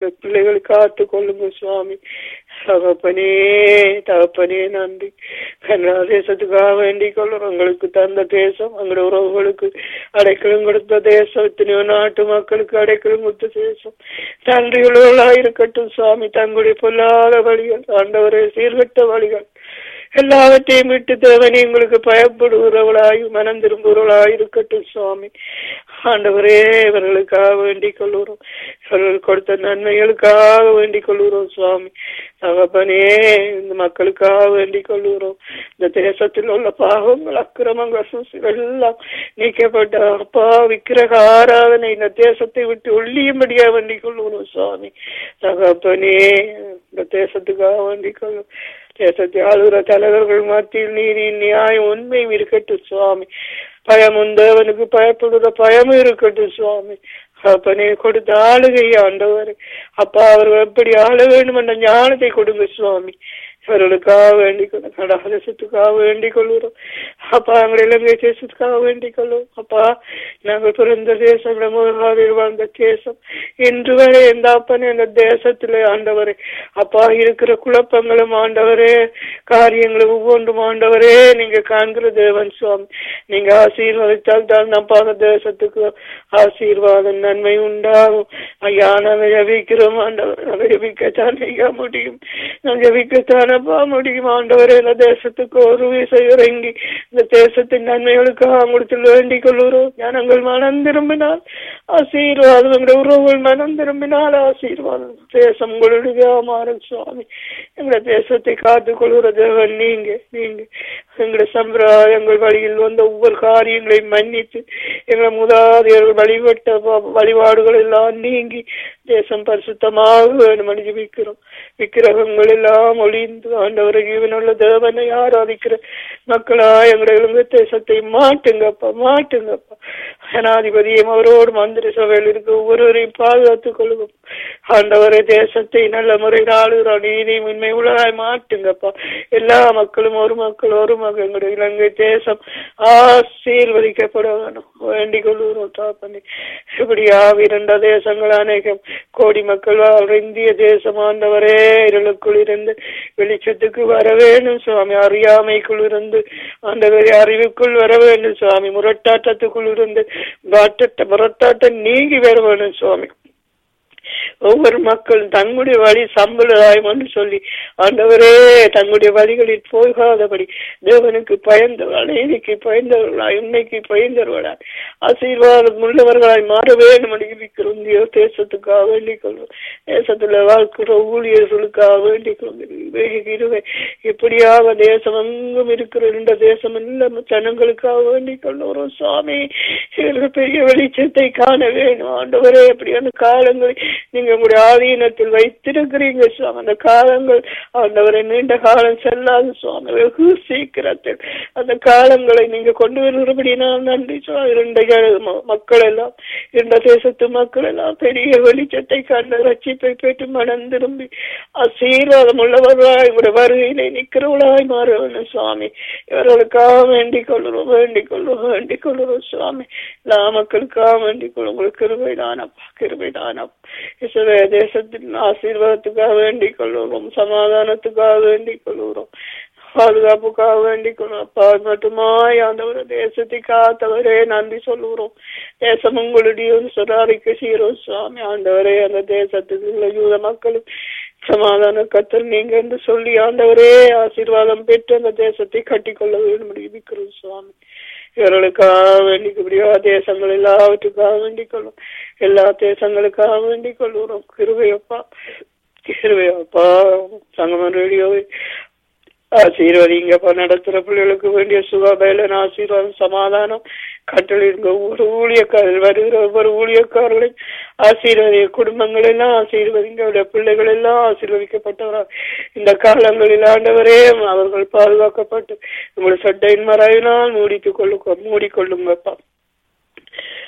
இந்த பிள்ளைகளை காத்து கொள்ளுங்க சுவாமி தகப்பனே தகப்பனே நன்றி கனடா தேசத்துக்காக வேண்டிக் கொள்ளும் உங்களுக்கு தந்த தேசம் எங்களுடைய உறவுகளுக்கு அடைக்கலம் கொடுத்த தேசம் எத்தனையோ நாட்டு மக்களுக்கு அடைக்கலம் கொடுத்த தேசம் நன்றிகளா இருக்கட்டும் சுவாமி தங்களுடைய பொல்லாத வழிகள் ஆண்டவரை சீர்கட்ட வழிகள் எல்லாவற்றையும் விட்டு தேவனே உங்களுக்கு பயப்படுகிறவளாய் மனம் திரும்புகிறவளாய் இருக்கட்டும் சுவாமி ஆண்டவரே இவர்களுக்காக வேண்டிக் கொள்கிறோம் இவர்கள் கொடுத்த நன்மைகளுக்காக வேண்டிக் கொள்கிறோம் சுவாமி தகப்பனே இந்த மக்களுக்காக வேண்டிக் கொள்கிறோம் இந்த தேசத்தில் உள்ள பாவங்கள் அக்கிரமங்கள் சூழ்ச்சிகள் எல்லாம் நீக்கப்பட்ட அப்பா விக்கிரக ஆராதனை இந்த தேசத்தை விட்டு ஒள்ளியும்படியா வேண்டிக் கொள்கிறோம் சுவாமி தகப்பனே இந்த தேசத்துக்காக வேண்டிக் கொள்ளும் தேசத்தை ஆளுகிற தலைவர்கள் மத்தியில் நீரின் நியாயம் உண்மையும் இருக்கட்டும் சுவாமி பயமும் தேவனுக்கு பயப்படுற பயமும் இருக்கட்டும் சுவாமி அப்பனே கொடுத்த ஆளுகை ஆண்டவர் அப்பா அவர்கள் எப்படி ஆள வேண்டும் என்ற ஞானத்தை கொடுங்க சுவாமி இவர்களுக்காக வேண்டிக் கொள்ளும் கடாதேசத்துக்காக வேண்டிக் கொள்கிறோம் அப்பா எங்களை இலங்கை தேசத்துக்காக வேண்டிக் கொள்ளும் அப்பா நாங்கள் பிறந்த தேசம் மூலாவில் வாழ்ந்த தேசம் இன்று வரை எந்த அப்பனே இந்த தேசத்துல ஆண்டவரே அப்பா இருக்கிற குழப்பங்களும் ஆண்டவரே காரியங்களும் ஒவ்வொன்றும் ஆண்டவரே நீங்க காண்கிற தேவன் சுவாமி நீங்க ஆசீர்வதித்தால் தான் நம்ம அந்த தேசத்துக்கு ஆசீர்வாதம் நன்மை உண்டாகும் ஐயா நாங்கள் ஜபிக்கிறோம் ஆண்டவர் நாங்கள் ஜபிக்கத்தான் ஐயா முடியும் நாங்கள் ஜபிக்கத்தானப்பா முடியும் ஆண்டவரே இந்த தேசத்துக்கு ஒரு விசை இறங்கி இந்த தேசத்தின் நன்மைகளுக்காக கொடுத்து வேண்டிக் கொள்கிறோம் ஜனங்கள் மனம் திரும்பினால் ஆசீர்வாதம் எங்களுடைய உறவுகள் மனம் திரும்பினால் ஆசீர்வாதம் தேசம் உங்களுடைய மாறும் சுவாமி எங்களை தேசத்தை காத்துக் கொள்கிற தேவன் நீங்க நீங்க எங்களுடைய சம்பிரதாயங்கள் வழியில் வந்த ஒவ்வொரு காரியங்களையும் மன்னித்து எங்களை முதாதையர்கள் வழிபட்ட வ- வழிபாடுகள் எல்லாம் நீங்கி தேசம் பரிசுத்தமாக வேணும் ஜெபிக்கிறோம் விக்கிரகங்கள் எல்லாம் ஒளிந்து ஆண்டவரை ஜீவனுள்ள தேவனை ஆராதிக்கிற மக்களா எங்களுடைய இலங்கை தேசத்தை மாட்டுங்கப்பா மாட்டுங்கப்பா ஜனாதிபதியும் அவரோடு மந்திரி சபையில் இருக்க ஒவ்வொருவரையும் பாதுகாத்துக் கொள்ளுங்க ஆண்டவரை தேசத்தை நல்ல முறையில் ஆளுகிற நீதி உண்மை உள்ளதாய் மாட்டுங்கப்பா எல்லா மக்களும் ஒரு மக்கள் ஒரு மகள் எங்களுடைய இலங்கை தேசம் ஆசீர்வதிக்கப்பட வேணும் வேண்டிக் கொள்கிறோம் தாப்பனி இப்படியா இரண்ட தேசங்கள் அநேகம் கோடி மக்கள் வாழ்ற இந்திய தேசம் ஆண்டவரே இருளுக்குள் இருந்து வெளிச்சத்துக்கு வர வேண்டும் சுவாமி அறியாமைக்குள் இருந்து ஆண்டவரே அறிவுக்குள் வர வேண்டும் சுவாமி முரட்டாட்டத்துக்குள் இருந்து பாட்டட்ட முரட்டாட்டம் நீங்கி வர வேண்டும் சுவாமி ஒவ்வொரு மக்களும் தங்களுடைய வழி சம்பளதாயம் என்று சொல்லி ஆண்டவரே தங்களுடைய வழிகளில் போகாதபடி தேவனுக்கு பயந்தவர்களாய் நீதிக்கு பயந்தவர்களாய் உண்மைக்கு பயந்தவர்களாய் ஆசீர்வாதம் உள்ளவர்களாய் மாற வேண்டும் என்று இருக்கிறோம் இந்திய தேசத்துக்காக வேண்டிக் கொள்வோம் தேசத்துல வாழ்க்கிற ஊழியர்களுக்காக வேண்டிக் கொள்வோம் இருவை எப்படியாக தேசம் எங்கும் இருக்கிற இந்த தேசம் எல்லாம் ஜனங்களுக்காக வேண்டிக் கொள்ளுகிறோம் சுவாமி இவர்கள் பெரிய வெளிச்சத்தை காண வேணும் ஆண்டவரே அப்படியான காலங்களை நீங்க உங்களுடைய ஆதீனத்தில் வைத்திருக்கிறீங்க சுவாமி அந்த காலங்கள் ஆண்டவரை நீண்ட காலம் செல்லாது சுவாமி வெகு சீக்கிரத்தில் அந்த காலங்களை நீங்க கொண்டு வருகிறபடி நான் நன்றி சுவாமி இரண்ட ம- மக்கள் எல்லாம் இரண்ட தேசத்து மக்கள் எல்லாம் பெரிய வெளிச்சத்தை கண்டு ரட்சிப்பை பெற்று மனம் திரும்பி ஆசீர்வாதம் உள்ளவர்களாய் உங்களுடைய வருகையிலே நிற்கிறவர்களாய் மாற வேண்டும் சுவாமி இவர்களுக்காக வேண்டிக் கொள்ளுறோம் வேண்டிக் கொள்ளும் வேண்டிக் கொள்ளுறோம் சுவாமி எல்லா மக்களுக்காக வேண்டிக் கொள்ளும் உங்களுக்கு கிருபை தானப்பா கிருபை தானப்பா இஸ்ரவே தேசத்தின் ஆசீர்வாதத்துக்காக வேண்டிக் கொள்ளுகிறோம் சமாதானத்துக்காக வேண்டிக் கொள்ளுகிறோம் பாதுகாப்புக்காக வேண்டிக் கொள்ளும் அப்பா மட்டுமாய் ஆண்டவர் தேசத்தை காத்தவரே நன்றி சொல்லுகிறோம் தேசம் உங்களுடைய சுதாரிக்க சீரோ சுவாமி ஆண்டவரே அந்த தேசத்துக்கு உள்ள யூத மக்களும் சமாதான கத்தர் நீங்க என்று சொல்லி ஆண்டவரே ஆசீர்வாதம் பெற்று அந்த தேசத்தை கட்டிக்கொள்ள வேண்டும் இருக்கிறோம் சுவாமி இவர்களுக்காக வேண்டிக் முடியா தேசங்கள் எல்லாவற்றுக்காக வேண்டிக் கொள்ளும் எல்லா தேசங்களுக்காக வேண்டிக் கொள்ளுகிறோம் கிருபையப்பா கிருபையப்பா சங்கமன் ரேடியோவை ஆசீர்வதிங்கப்பா நடத்துற பிள்ளைகளுக்கு வேண்டிய சுகபேலன் ஆசீர்வாதம் சமாதானம் கட்டளிருங்க ஒவ்வொரு ஊழியக்காரர்கள் வருகிற ஒவ்வொரு ஊழியக்காரர்களையும் ஆசீர்வதி குடும்பங்கள் எல்லாம் ஆசீர்வதிங்க அவருடைய பிள்ளைகள் எல்லாம் ஆசீர்வதிக்கப்பட்டவராக இந்த காலங்களில் ஆண்டவரே அவர்கள் பாதுகாக்கப்பட்டு உங்களுடைய சட்டையின் மறைவினால் மூடித்துக் கொள்ளுங்க மூடிக்கொள்ளுங்கப்பா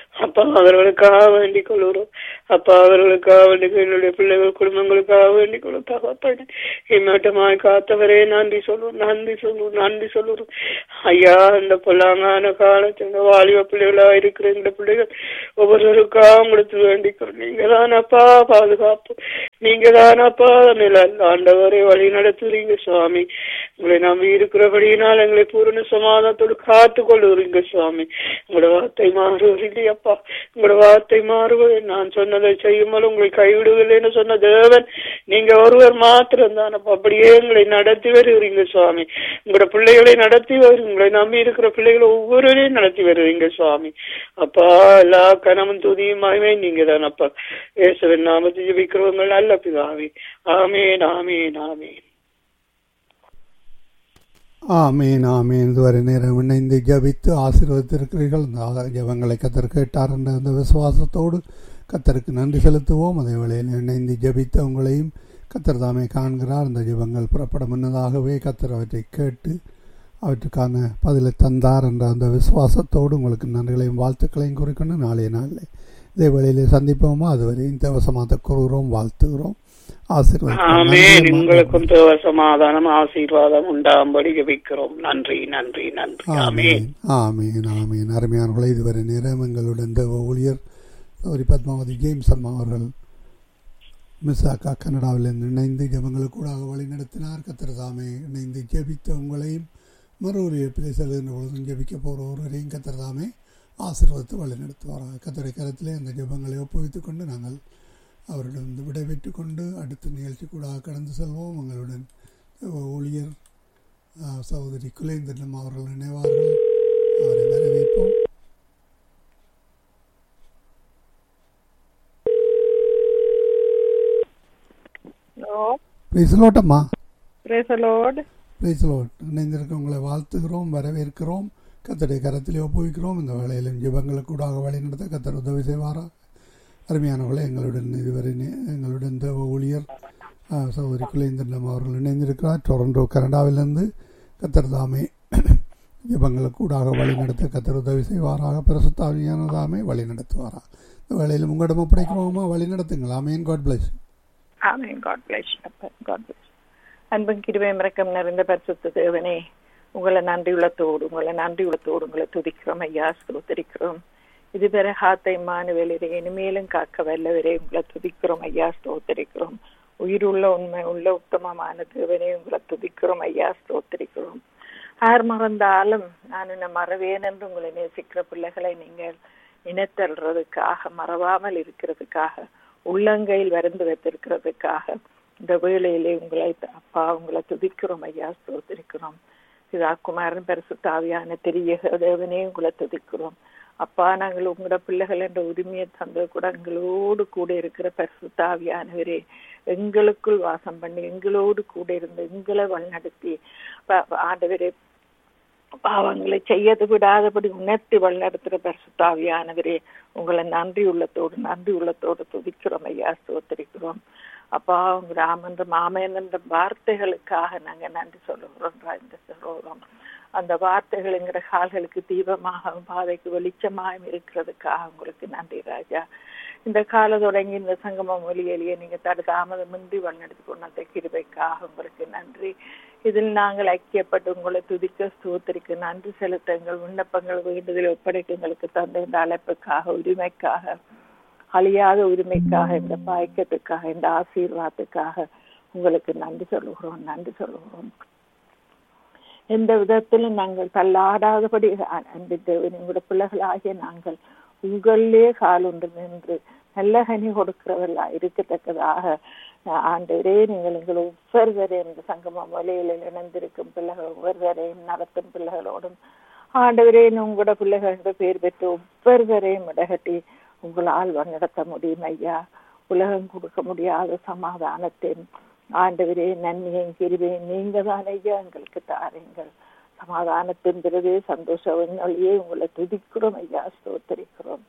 அப்பா அவர்களுக்காக வேண்டிக் கொள்கிறோம் அப்பா அவர்களுக்காக வேண்டிக் என்னுடைய பிள்ளைகள் குடும்பங்களுக்காக வேண்டிக் கொள்ளும் தகப்பன இம்மட்டமாய் காத்தவரே நன்றி சொல்லுவோம் நன்றி சொல்லுவோம் நன்றி சொல்லுவோம் ஐயா இந்த பொல்லாங்கான காலத்தில் வாலிப பிள்ளைகளா இருக்கிற இந்த பிள்ளைகள் ஒவ்வொருவருக்காக உங்களுக்கு வேண்டிக் கொள்ளும் நீங்க தான் அப்பா பாதுகாப்பு நீங்க தான் அப்பா நிழல் ஆண்டவரை வழி நடத்துறீங்க சுவாமி உங்களை நம்பி இருக்கிறபடியினால் எங்களை பூரண சமாதானத்தோடு காத்து கொள்ளுறீங்க சுவாமி உங்களோட வார்த்தை மாறுவதில்லை அப்பா உங்களோட வார்த்தை மாறுவது நான் சொன்னதை செய்யும்போது உங்களை கைவிடுவதில்லைன்னு சொன்ன தேவன் நீங்க ஒருவர் மாத்திரம் தான் அப்பா அப்படியே எங்களை நடத்தி வருகிறீங்க சுவாமி உங்களோட பிள்ளைகளை நடத்தி வரு உங்களை நம்பி இருக்கிற பிள்ளைகளை ஒவ்வொருவரையும் நடத்தி வருவீங்க சுவாமி அப்பா எல்லா கனமும் துதியும் மகிமை நீங்க தான் அப்பா இயேசுவின் நாமத்தை ஜெபிக்கிறவங்க நல்ல பிதாவே ஆமேன் ஆமேன் ஆமேன் ஆமீன் ஆமீன் இதுவரை நேரம் இணைந்து ஜபித்து ஆசீர்வதித்திருக்கிறீர்கள் இந்த ஜபங்களை கத்தர் கேட்டார் என்ற அந்த விசுவாசத்தோடு கத்தருக்கு நன்றி செலுத்துவோம் அதே வேளையில் இணைந்து ஜபித்து உங்களையும் கத்தர் தாமே காண்கிறார் இந்த ஜபங்கள் புறப்பட முன்னதாகவே கத்தர் அவற்றை கேட்டு அவற்றுக்கான பதிலை தந்தார் என்ற அந்த விசுவாசத்தோடு உங்களுக்கு நன்றிகளையும் வாழ்த்துக்களையும் குறிக்கொண்டு நாளைய நாளில் இதே வேளையிலே சந்திப்போமா அதுவரை இந்த வசமாக கூறுகிறோம் வாழ்த்துகிறோம் ஆமேன் உங்களுக்கும் தேவ சமாதானம் ஆசீர்வாதம் உண்டாம்படி ஜபிக்கிறோம் நன்றி நன்றி நன்றி ஆமேன் ஆமீன் ஆமீன் அருமையானவர்களை இதுவரை நேரம் எங்களுடன் தேவ ஊழியர் சௌரி பத்மாவதி ஜேம்ஸ் அம்மா அவர்கள் மிஸ்ஸாக்கா கனடாவில் இணைந்து ஜபங்களுக்கு கூட வழி நடத்தினார் கத்திரதாமே இணைந்து ஜெபித்த உங்களையும் மறு ஒரு எப்பிலே செல்கின்ற பொழுதும் ஜெபிக்க போகிற ஒருவரையும் கத்திரதாமே ஆசீர்வதித்து வழி நடத்துவாராக கத்திரை கரத்திலே அந்த ஜபங்களை ஒப்புவித்துக் கொண்டு நாங்கள் அவரிடம் விடைபெற்று கொண்டு அடுத்த நிகழ்ச்சி கூட கடந்து செல்வோம் உங்களுடன் ஊழியர் சகோதரி குலேந்திரன் அவர்கள் நினைவார்கள் அவரை வரவேற்போம் பிரைஸ்லோட்டம்மா பிரைஸ்லோட் இணைந்திருக்க உங்களை வாழ்த்துகிறோம் வரவேற்கிறோம் கத்தடைய கரத்திலே ஒப்புவிக்கிறோம் இந்த வேலையிலும் ஜிபங்களுக்கு கூடாக வழி நடத்த கத்தர் உதவி செய்வாரா அருமையானவர்களே எங்களுடன் இதுவரை எங்களுடன் தேவ ஊழியர் சகோதரி குலேந்திரன் அவர்கள் இணைந்திருக்கிறார் டொரண்டோ கனடாவிலிருந்து கத்தர் தாமே ஜபங்களுக்கு கூடாக வழி நடத்த கத்தர் உதவி செய்வாராக பிரசுத்தாவியானதாமே வழி நடத்துவாரா இந்த வேலையில் உங்களிடம் ஒப்படைக்கிறோமா வழி நடத்துங்கள் amen God bless amen God bless God bless அன்பும் கிருபை இறக்கம் நிறைந்த பரிசுத்த தேவனே உங்களை நன்றி உள்ளத்தோடு உங்களை நன்றி உள்ளத்தோடு உங்களை துதிக்கிறோம் ஐயா ஸ்தோத்தரிக்கிறோம் இதுவரை ஹாத்தை மானுவேலரே இனிமேலும் காக்க வல்லவரே உங்களை துதிக்கிறோம் ஐயா ஸ்தோத்தரிக்கிறோம் உயிருள்ள உண்மை உள்ள உத்தமமான தேவனே உங்களை துதிக்கிறோம் ஐயா ஸ்தோத்தரிக்கிறோம் யார் மறந்தாலும் நான் என்ன மறவேன் என்று உங்களை நேசிக்கிற பிள்ளைகளை நீங்கள் இனத்தல்றதுக்காக மறவாமல் இருக்கிறதுக்காக உள்ளங்கையில் வருந்து வைத்திருக்கிறதுக்காக இந்த வேளையிலே உங்களை அப்பா உங்களை துதிக்கிறோம் ஐயா ஸ்தோத்திருக்கிறோம் இதா குமாரன் பரிசுத்தாவியான தெரிய தேவனே உங்களை துதிக்கிறோம் அப்பா நாங்கள் உங்களோட பிள்ளைகள் என்ற உரிமையை தந்தது கூட எங்களோடு கூட இருக்கிற பரிசுத்தாவியானவரே எங்களுக்குள் வாசம் பண்ணி எங்களோடு கூட இருந்து எங்களை வழிநடத்தி ஆண்டவரே பாவங்களை செய்யது விடாதபடி உணர்த்தி வழிநடத்துகிற பரிசுத்தாவியானவரே உங்களை நன்றி உள்ளத்தோடு நன்றி உள்ளத்தோடு துதிக்கிறோம் ஐயா ஸ்தோத்திரிக்கிறோம் அப்பா உங்க ராமன்ற மாமன் என்ற வார்த்தைகளுக்காக நாங்க நன்றி சொல்லுகிறோம் இந்த சொல்றோம் அந்த வார்த்தைகள் எங்கிற கால்களுக்கு தீபமாக பாதைக்கு வெளிச்சமாகவும் இருக்கிறதுக்காக உங்களுக்கு நன்றி ராஜா இந்த கால தொடங்கி இந்த சங்கமம் மொழியிலேயே நீங்க தடு தாமதமின்றி வழிநடத்தி கொண்டு அந்த கிருபைக்காக உங்களுக்கு நன்றி இதில் நாங்கள் ஐக்கியப்பட்டு உங்களை துதிக்க ஸ்தோத்திரிக்க நன்றி செலுத்த எங்கள் விண்ணப்பங்கள் வேண்டுதல் ஒப்படைக்க எங்களுக்கு தந்த இந்த அழைப்புக்காக உரிமைக்காக அழியாத உரிமைக்காக இந்த பாய்க்கத்துக்காக இந்த ஆசீர்வாதத்துக்காக உங்களுக்கு நன்றி சொல்லுகிறோம் நன்றி சொல்லுகிறோம் எந்த விதத்திலும் நாங்கள் தள்ளாடாதபடி அன்பு தேவன் எங்களுடைய பிள்ளைகளாகிய நாங்கள் உங்களிலே கால் ஒன்று நின்று நல்ல கனி கொடுக்கிறவர்களா இருக்கத்தக்கதாக ஆண்டவரே நீங்கள் எங்கள் ஒவ்வொருவரையும் இந்த சங்கம மொழியில் இணைந்திருக்கும் பிள்ளைகள் ஒவ்வொருவரையும் நடத்தும் பிள்ளைகளோடும் ஆண்டவரே உங்களோட பிள்ளைகள் பேர் பெற்று ஒவ்வொருவரையும் இடகட்டி உங்களால் நடத்த முடியும் ஐயா உலகம் கொடுக்க முடியாத சமாதானத்தின் ஆண்டவரே நன்மையும் கிருபையும் நீங்க தான் ஐயா எங்களுக்கு தாருங்கள் சமாதானத்தின் பிறகு சந்தோஷங்களையே உங்களை துதிக்கிறோம் ஐயா ஸ்தோத்தரிக்கிறோம்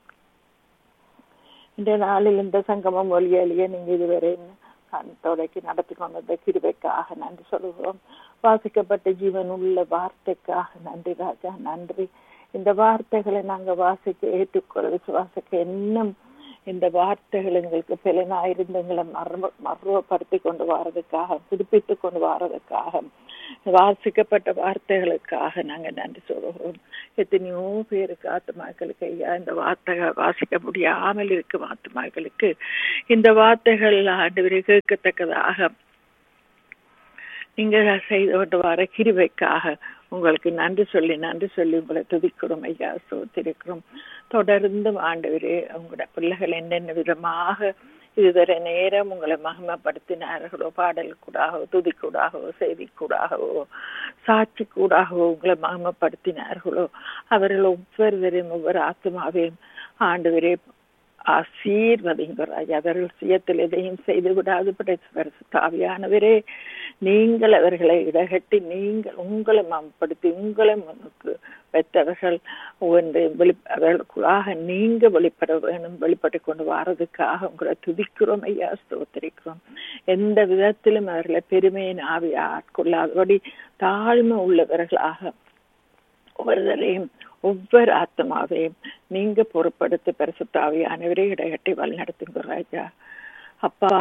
இந்த நாளில் இந்த சங்கமம் மொழியாலேயே நீங்க இதுவரை தொடக்கி நடத்தி கொண்ட கிருபைக்காக நன்றி சொல்லுகிறோம் வாசிக்கப்பட்ட ஜீவன் உள்ள வார்த்தைக்காக நன்றி ராஜா நன்றி இந்த வார்த்தைகளை நாங்க வாசிக்க ஏற்றுக்கொள்ள விசுவாசிக்க இன்னும் இந்த வார்த்தைகள் எங்களுக்கு பிளனாயிருந்து எங்களை மர்ம மர்வப்படுத்தி கொண்டு வர்றதுக்காக புதுப்பித்து கொண்டு வர்றதுக்காக வாசிக்கப்பட்ட வார்த்தைகளுக்காக நாங்க நன்றி சொல்கிறோம் எத்தனையோ பேருக்கு ஆத்மாக்களுக்கு ஐயா இந்த வார்த்தைகள் வாசிக்க முடியாமல் இருக்கும் ஆத்மாக்களுக்கு இந்த வார்த்தைகள் ஆண்டு கேட்கத்தக்கதாக நீங்க செய்து கொண்டு வர கிருவைக்காக உங்களுக்கு நன்றி சொல்லி நன்றி சொல்லி உங்களை துதிக்கிறோம் ஐயா சோத்திருக்கிறோம் தொடர்ந்து ஆண்டவரே உங்களோட பிள்ளைகள் என்னென்ன விதமாக இதுவரை நேரம் உங்களை மகிமைப்படுத்தினார்களோ பாடல் கூடாகவோ துதி கூடாகவோ செய்தி கூடாகவோ சாட்சி கூடாகவோ உங்களை மகிமைப்படுத்தினார்களோ அவர்கள் ஒவ்வொருவரையும் ஒவ்வொரு ஆத்மாவையும் ஆண்டவரே ஆசீர்வதிங்க ராஜா அவர்கள் சுயத்தில் எதையும் செய்து விடாது தாவியானவரே நீங்கள் அவர்களை இடகட்டி நீங்கள் உங்களை மம்படுத்தி உங்களை முன்னுக்கு வைத்தவர்கள் ஒன்று வெளி அவர்களுக்காக நீங்க வெளிப்பட வேணும் வெளிப்பட்டு கொண்டு வர்றதுக்காக உங்களை துதிக்கிறோம் ஐயா ஸ்தோத்திரிக்கிறோம் எந்த விதத்திலும் அவர்களை பெருமையின் ஆவி ஆட்கொள்ளாதபடி தாழ்மை உள்ளவர்களாக ஒவ்வொருவரையும் ஒவ்வொரு ஆத்மாவையும் நீங்க பொறுப்படுத்தி பரிசுத்தாவி அனைவரே இடையட்டி வழிநடத்துங்க ராஜா அப்பா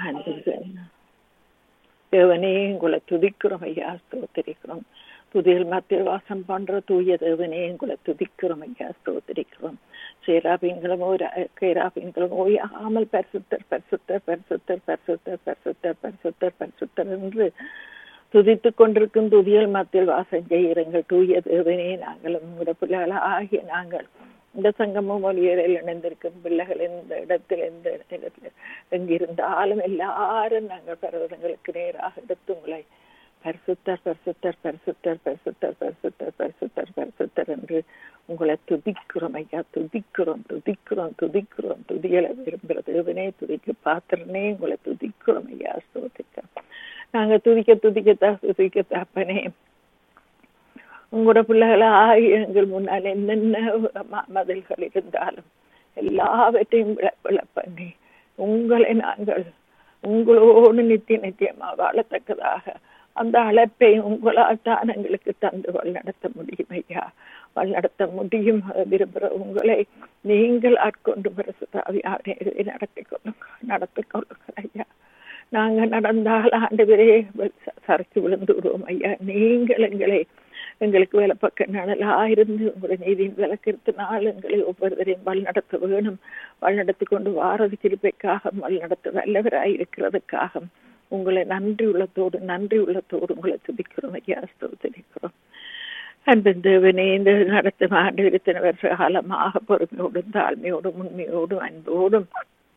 தேவனே உங்களை துதிக்கிறோம் ஐயா ஸ்தோத்திரிக்கிறோம் துதியில் மத்தியில் வாசம் பண்ற தூய தேவனே உங்களை துதிக்கிறோம் ஐயா ஸ்தோத்திரிக்கிறோம் சேராபீன்களும் கேராபீன்களும் ஓயாமல் பரிசுத்தர் பரிசுத்தர் பரிசுத்தர் பரிசுத்தர் பரிசுத்தர் பரிசுத்தர் பரிசுத்தர் என்று துதித்து கொண்டிருக்கும் துதியல் மத்தியில் வாசம் செய்கிறங்கள் தூய தேவனே நாங்கள் உங்களோட பிள்ளைகள் ஆகிய நாங்கள் இந்த சங்கமும் மொழியரில் இணைந்திருக்கும் பிள்ளைகள் எந்த இடத்தில் எந்த இடத்துல எங்கிருந்தாலும் எல்லாரும் நாங்கள் பர்வதங்களுக்கு நேராக எடுத்து உங்களை பரிசுத்தர் பரிசுத்தர் பரிசுத்தர் பரிசுத்தர் பரிசுத்தர் பரிசுத்தர் பரிசுத்தர் என்று உங்களை துதிக்கிறோம் ஐயா துதிக்கிறோம் துதிக்கிறோம் துதிக்கிறோம் துதிகளை விரும்புகிற தேவனே துதிக்கு பாத்திரனே உங்களை துதிக்கிறோம் ஐயா ஸ்தோதிக்கிறோம் நாங்க துதிக்க துதிக்க துதிக்க தப்பனே உங்களோட பிள்ளைகளை எங்கள் முன்னால் என்னென்ன மதில்கள் இருந்தாலும் எல்லாவற்றையும் விள பண்ணி உங்களை நாங்கள் உங்களோடு நித்திய நித்தியமா வாழத்தக்கதாக அந்த அழைப்பை உங்களால் தான் எங்களுக்கு தந்து வழிநடத்த முடியும் ஐயா வழிநடத்த முடியும் விரும்புகிற உங்களை நீங்கள் ஆட்கொண்டு பிரசுதாவியாரே நடத்தி கொள்ளுங்க நடத்தி கொள்ளுங்க ஐயா நாங்க நடந்தால் ஆண்டு பேரே சரக்கு விழுந்து விடுவோம் ஐயா நீங்கள் எங்களை எங்களுக்கு வேலை பக்க நலலா இருந்து உங்களுடைய நீதியின் விளக்கிறதுனால் எங்களை ஒவ்வொருவரையும் வழிநடத்த வேணும் வழிநடத்தி கொண்டு வாரது கிருப்பைக்காக வழிநடத்த வல்லவராய் இருக்கிறதுக்காக உங்களை நன்றி உள்ளத்தோடு நன்றி உள்ளத்தோடு உங்களை துதிக்கிறோம் ஐயா ஸ்தோத்திரிக்கிறோம் அன்பின் தேவனே இந்த நடத்தும் ஆண்டு இத்தனை வருஷ காலமாக பொறுமையோடும் தாழ்மையோடும் உண்மையோடும் அன்போடும்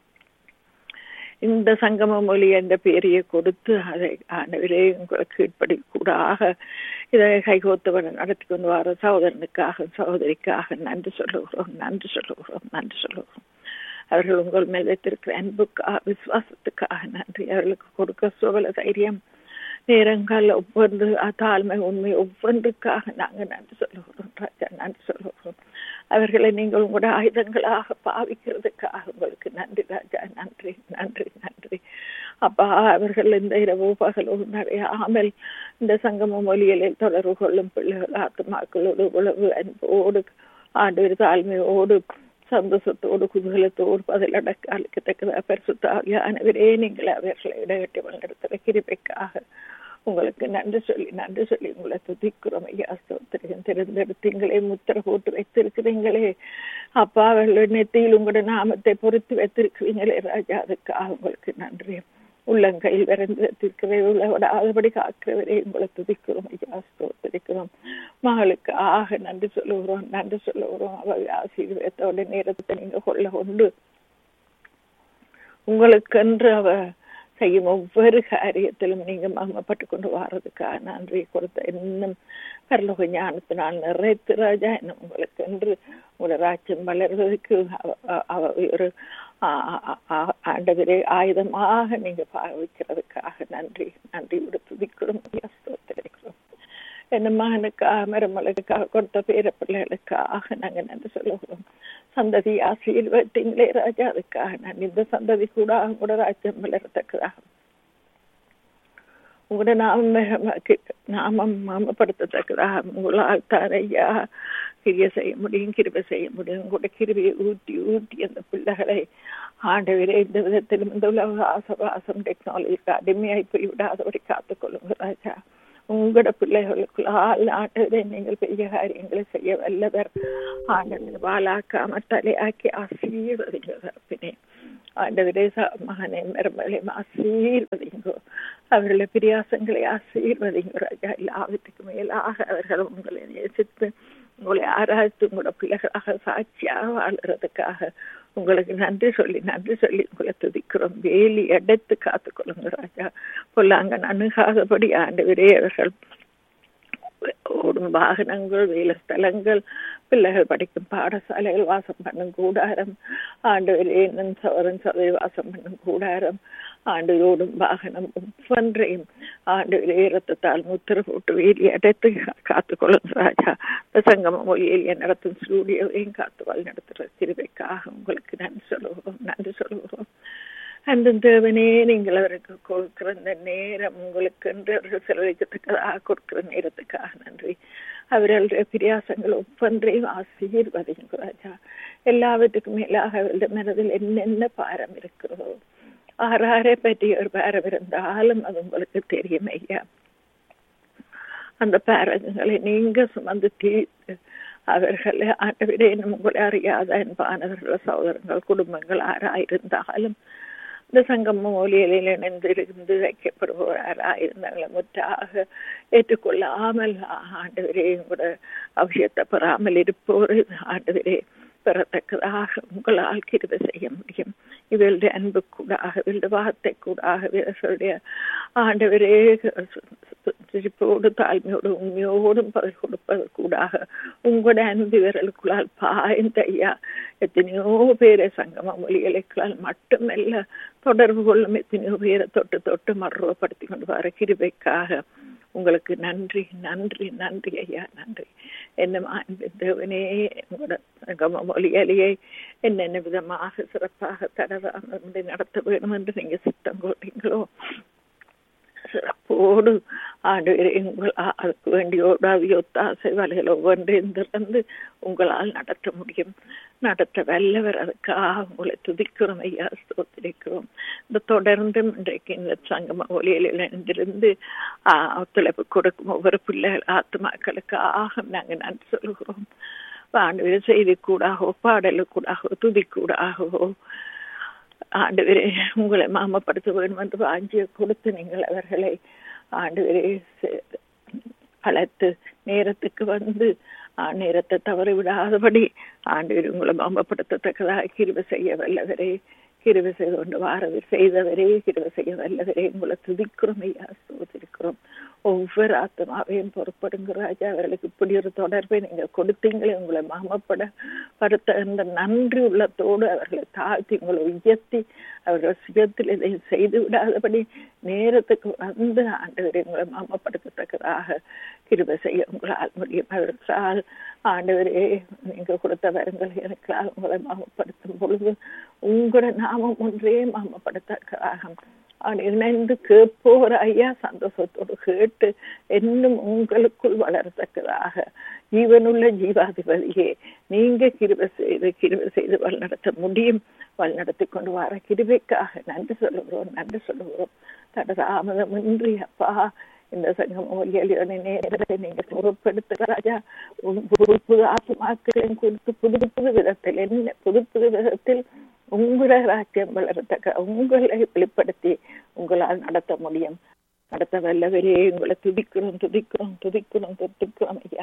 இந்த சங்கம மொழி என்ற பெயரையை கொடுத்து அதை ஆண்டவரே உங்களுக்கு கீழ்ப்படி கூடாக இதை கைகோத்தவன் நடத்தி கொண்டு வர சகோதரனுக்காக சகோதரிக்காக நன்றி சொல்லுகிறோம் நன்றி சொல்லுகிறோம் நன்றி சொல்லுகிறோம் அவர்கள் உங்கள் மேல் வைத்திருக்கிற அன்புக்காக விசுவாசத்துக்காக நன்றி அவர்களுக்கு கொடுக்க சுவல தைரியம் நேரங்கள் ஒவ்வொன்று தாழ்மை உண்மை ஒவ்வொன்றுக்காக நாங்கள் நன்றி சொல்லுகிறோம் ராஜா நன்றி சொல்லுகிறோம் அவர்களை நீங்கள் உங்களோட ஆயுதங்களாக பாவிக்கிறதுக்காக உங்களுக்கு நன்றி ராஜா நன்றி நன்றி நன்றி அப்பா அவர்கள் இந்த இரவு பகலோ நடையாமல் இந்த சங்கம மொழிகளில் தொடர்பு கொள்ளும் பிள்ளைகள் ஆத்மாக்களோடு உழவு அன்போடு ஆண்டு தாழ்மையோடு சந்தோஷத்தோடு குதூகலத்தோடு பதிலடக்க அளிக்கத்தக்கதாக பரிசுத்தாவியானவரே நீங்கள் அவர்களை இடையட்டி வழிநடத்துகிற கிருப்பைக்காக உங்களுக்கு நன்றி சொல்லி நன்றி சொல்லி உங்களை துதிக்கிறோம் ஐயா ஸ்தோத்திரியம் தெரிந்தெடுத்தீங்களே முத்திர போட்டு வைத்திருக்கிறீங்களே அப்பா அவர்கள் நெத்தியில் உங்களோட நாமத்தை பொறுத்து வைத்திருக்கிறீங்களே ராஜா அதுக்காக உங்களுக்கு நன்றி உள்ளங்கையில் விரைந்து வைத்திருக்கிறே உள்ளவிடாதபடி காக்கிறவரே உங்களை துதிக்கிறோம் ஐயா ஸ்தோத்திரிக்கிறோம் மகளுக்கு ஆக நன்றி சொல்லுகிறோம் நன்றி சொல்லுகிறோம் அவள் ஆசீர்வாதத்தோட நேரத்தை நீங்க கொள்ள கொண்டு உங்களுக்கென்று அவ செய்யும் ஒவ்வொரு காரியத்திலும் நீங்க மகமப்பட்டு கொண்டு வர்றதுக்காக நன்றி கொடுத்த இன்னும் பரலோக ஞானத்தினால் நிறைத்து ராஜா இன்னும் உங்களுக்கு என்று உங்களோட ராஜ்யம் வளர்வதற்கு அவ ஒரு ஆண்டவரே ஆயுதமாக நீங்க பாவிக்கிறதுக்காக நன்றி நன்றி துதிக்கிறோம் ஸ்தோத்திரிக்கிறோம் என்ன மகனுக்காக மருமலுக்காக கொடுத்த பேர பிள்ளைகளுக்காக நாங்க நன்றி சொல்லுகிறோம் சந்ததி ஆசையில் வெட்டிங்களே ராஜா அதுக்காக நான் இந்த சந்ததி கூட கூட ராஜ்யம் வளரத்தக்கதாக உங்களோட நாம நாமம் மாமப்படுத்தத்தக்கதாக உங்களால் தான் ஐயா கிரிய செய்ய முடியும் கிருபை செய்ய முடியும் உங்களோட கிருபியை ஊட்டி ஊட்டி அந்த பிள்ளைகளை ஆண்டவரே இந்த விதத்திலும் இந்த உலக ஆசவாசம் டெக்னாலஜிக்கு அடிமையாய் போய் விடாதபடி காத்துக்கொள்ளுங்க ராஜா உங்களோட பிள்ளைகளுக்குள்ளால் ஆண்டவரே நீங்கள் பெரிய காரியங்களை செய்ய வல்லவர் ஆண்டவர் வாழாக்காம தலையாக்கி ஆசீர்வதிங்க தரப்பினே ஆண்டவரே மகனை மருமகளையும் ஆசீர்வதிங்கோ அவர்களை பிரியாசங்களை ஆசீர்வதிங்க ராஜா எல்லாவற்றுக்கும் மேலாக அவர்கள் உங்களை நேசித்து உங்களை ஆராய்த்து உங்களோட பிள்ளைகளாக சாட்சியாக வாழ்கிறதுக்காக உங்களுக்கு நன்றி சொல்லி நன்றி சொல்லி உங்களை துதிக்கிறோம் வேலி எடுத்து காத்துக்கொள்ளுங்க ராஜா பொல்லாங்க அணுகாதபடி ஆண்டவரே அவர்கள் ஓடும் வாகனங்கள் வேலை ஸ்தலங்கள் பிள்ளைகள் படிக்கும் பாடசாலைகள் வாசம் பண்ணும் கூடாரம் ஆண்டவர் என்னும் சவரன் சபை வாசம் பண்ணும் கூடாரம் ஆண்டு ஓடும் வாகனம் ஒவ்வொன்றையும் ஆண்டு இரத்தத்தால் முத்திர போட்டு வேலி அடைத்து காத்துக்கொள்ளும் ராஜா சங்கம மொழியில் நடத்தும் ஸ்டூடியோவையும் காத்து நடத்துகிற திருவைக்காக உங்களுக்கு நன்றி சொல்லுகிறோம் நன்றி சொல்லுகிறோம் அந்த தேவனே நீங்கள் அவருக்கு கொடுக்கிற இந்த நேரம் உங்களுக்கு என்று அவர்கள் செலவழிக்கத்தக்கதாக கொடுக்கிற நேரத்துக்காக நன்றி அவர்களுடைய பிரியாசங்கள் ஒவ்வொன்றையும் ஆசீர்வதிங்க ராஜா எல்லாவற்றுக்கும் மேலாக அவர்களுடைய மனதில் என்னென்ன பாரம் இருக்கிறதோ ஆறாரை பற்றி ஒரு பாரம் இருந்தாலும் அது உங்களுக்கு தெரியும் ஐயா அந்த பாரங்களை நீங்க சுமந்து தீர்த்து அவர்களை ஆண்டவிட உங்களை அறியாத அன்பானவர்கள் சகோதரங்கள் குடும்பங்கள் ஆறாயிருந்தாலும் இந்த சங்கம் மூலியலில் இணைந்திருந்து வைக்கப்படுபவராயிருந்தாங்களே முற்றாக ஏற்றுக்கொள்ளாமல் ஆண்டவரே கூட அவசியத்தை பெறாமல் இருப்போர் ஆண்டவரே பெறத்தக்கதாக உங்களால் கிருபை செய்ய முடியும் இவளுடைய அன்பு கூடாக இவளுடைய வார்த்தை கூடாக இவர்களுடைய ஆண்டவரே சிரிப்போடு தாழ்மையோடு உண்மையோடும் பதில் கொடுப்பது கூடாக உங்களோட அன்பு விரலுக்குள்ளால் பாய்ந்த ஐயா எத்தனையோ பேரை சங்கம மொழிகளுக்களால் மட்டுமல்ல தொடர்பு கொள்ளும் எத்தனையோ பேரை தொட்டு தொட்டு மறுவப்படுத்தி கொண்டு வர கிருபைக்காக உங்களுக்கு நன்றி நன்றி நன்றி ஐயா நன்றி என்ன தேவனே உங்களோட சங்கம மொழியாலேயே என்னென்ன விதமாக சிறப்பாக தடவை நடத்த வேணும் என்று நீங்க சித்தம் கொள்றீங்களோ சிறப்போடு ஆண்டு உங்கள் அதுக்கு வேண்டிய உதவி ஒத்தாசை வலைகள் ஒவ்வொன்றையும் திறந்து உங்களால் நடத்த முடியும் நடத்த வல்லவர் அதுக்காக உங்களை துதிக்கிறோம் ஐயா ஸ்தோத்திரிக்கிறோம் இந்த தொடர்ந்து இன்றைக்கு இந்த சங்கம ஒலியில் இணைந்திருந்து ஒத்துழைப்பு கொடுக்கும் ஒவ்வொரு பிள்ளைகள் ஆத்மாக்களுக்காக நாங்கள் நன்றி சொல்கிறோம் ஆண்டு செய்தி கூடாகவோ பாடலு கூடாகவோ துதி கூடாகவோ ஆண்டவரே உங்களை மாமப்படுத்த வேண்டும் என்று வாஞ்சிய கொடுத்து நீங்கள் அவர்களை ஆண்டவரே அழைத்து நேரத்துக்கு வந்து நேரத்தை தவறி விடாதபடி ஆண்டவர் உங்களை மாமப்படுத்தத்தக்கதாக கிருபை செய்ய வல்லவரே கிருபை செய்து கொண்டு வாரவர் செய்தவரே கிருபை செய்ய வல்லவரே உங்களை துதிக்கிறோம் ஐயா சோதிருக்கிறோம் ஒவ்வொரு ஆத்மாவையும் பொறுப்படுங்க ராஜா அவர்களுக்கு இப்படி ஒரு தொடர்பை நீங்க கொடுத்தீங்களே உங்களை மாமப்பட படுத்த அந்த நன்றி உள்ளத்தோடு அவர்களை தாழ்த்தி உங்களை உயர்த்தி அவர்கள் சுயத்தில் இதை செய்து விடாதபடி நேரத்துக்கு வந்து ஆண்டவரை உங்களை மாமப்படுத்தத்தக்கதாக கிருபை செய்ய உங்களால் முடியும் அவர்களால் ஆண்டவரே நீங்க கொடுத்த வரங்கள் எனக்கால் உங்களை மாமப்படுத்தும் பொழுது உங்களோட நாமம் ஒன்றே மாமப்படுத்தக்கதாக அவன் இணைந்து கேட்போர் ஐயா சந்தோஷத்தோடு கேட்டு இன்னும் உங்களுக்குள் வளரத்தக்கதாக ஜீவனுள்ள ஜீவாதிபதியே நீங்க கிருபை செய்து கிருபை செய்து வழிநடத்த முடியும் வழிநடத்தி கொண்டு வர கிருபைக்காக நன்றி சொல்லுகிறோம் நன்றி சொல்லுகிறோம் தடதாமதமின்றி அப்பா இந்த சங்கம் ஒலியலியோட நேரத்தை நீங்க பொறுப்படுத்த ராஜா புது புது ஆத்மாக்களையும் கொடுத்து புது புது விதத்தில் என்ன புது புது விதத்தில் உங்கள ராஜ்யம் வளரத்தக்க உங்களை வெளிப்படுத்தி உங்களால் நடத்த முடியும் நடத்த வல்லவரே உங்களை துதிக்கிறோம் துதிக்கிறோம் துதிக்கிறோம் துதிக்கிறோம் ஐயா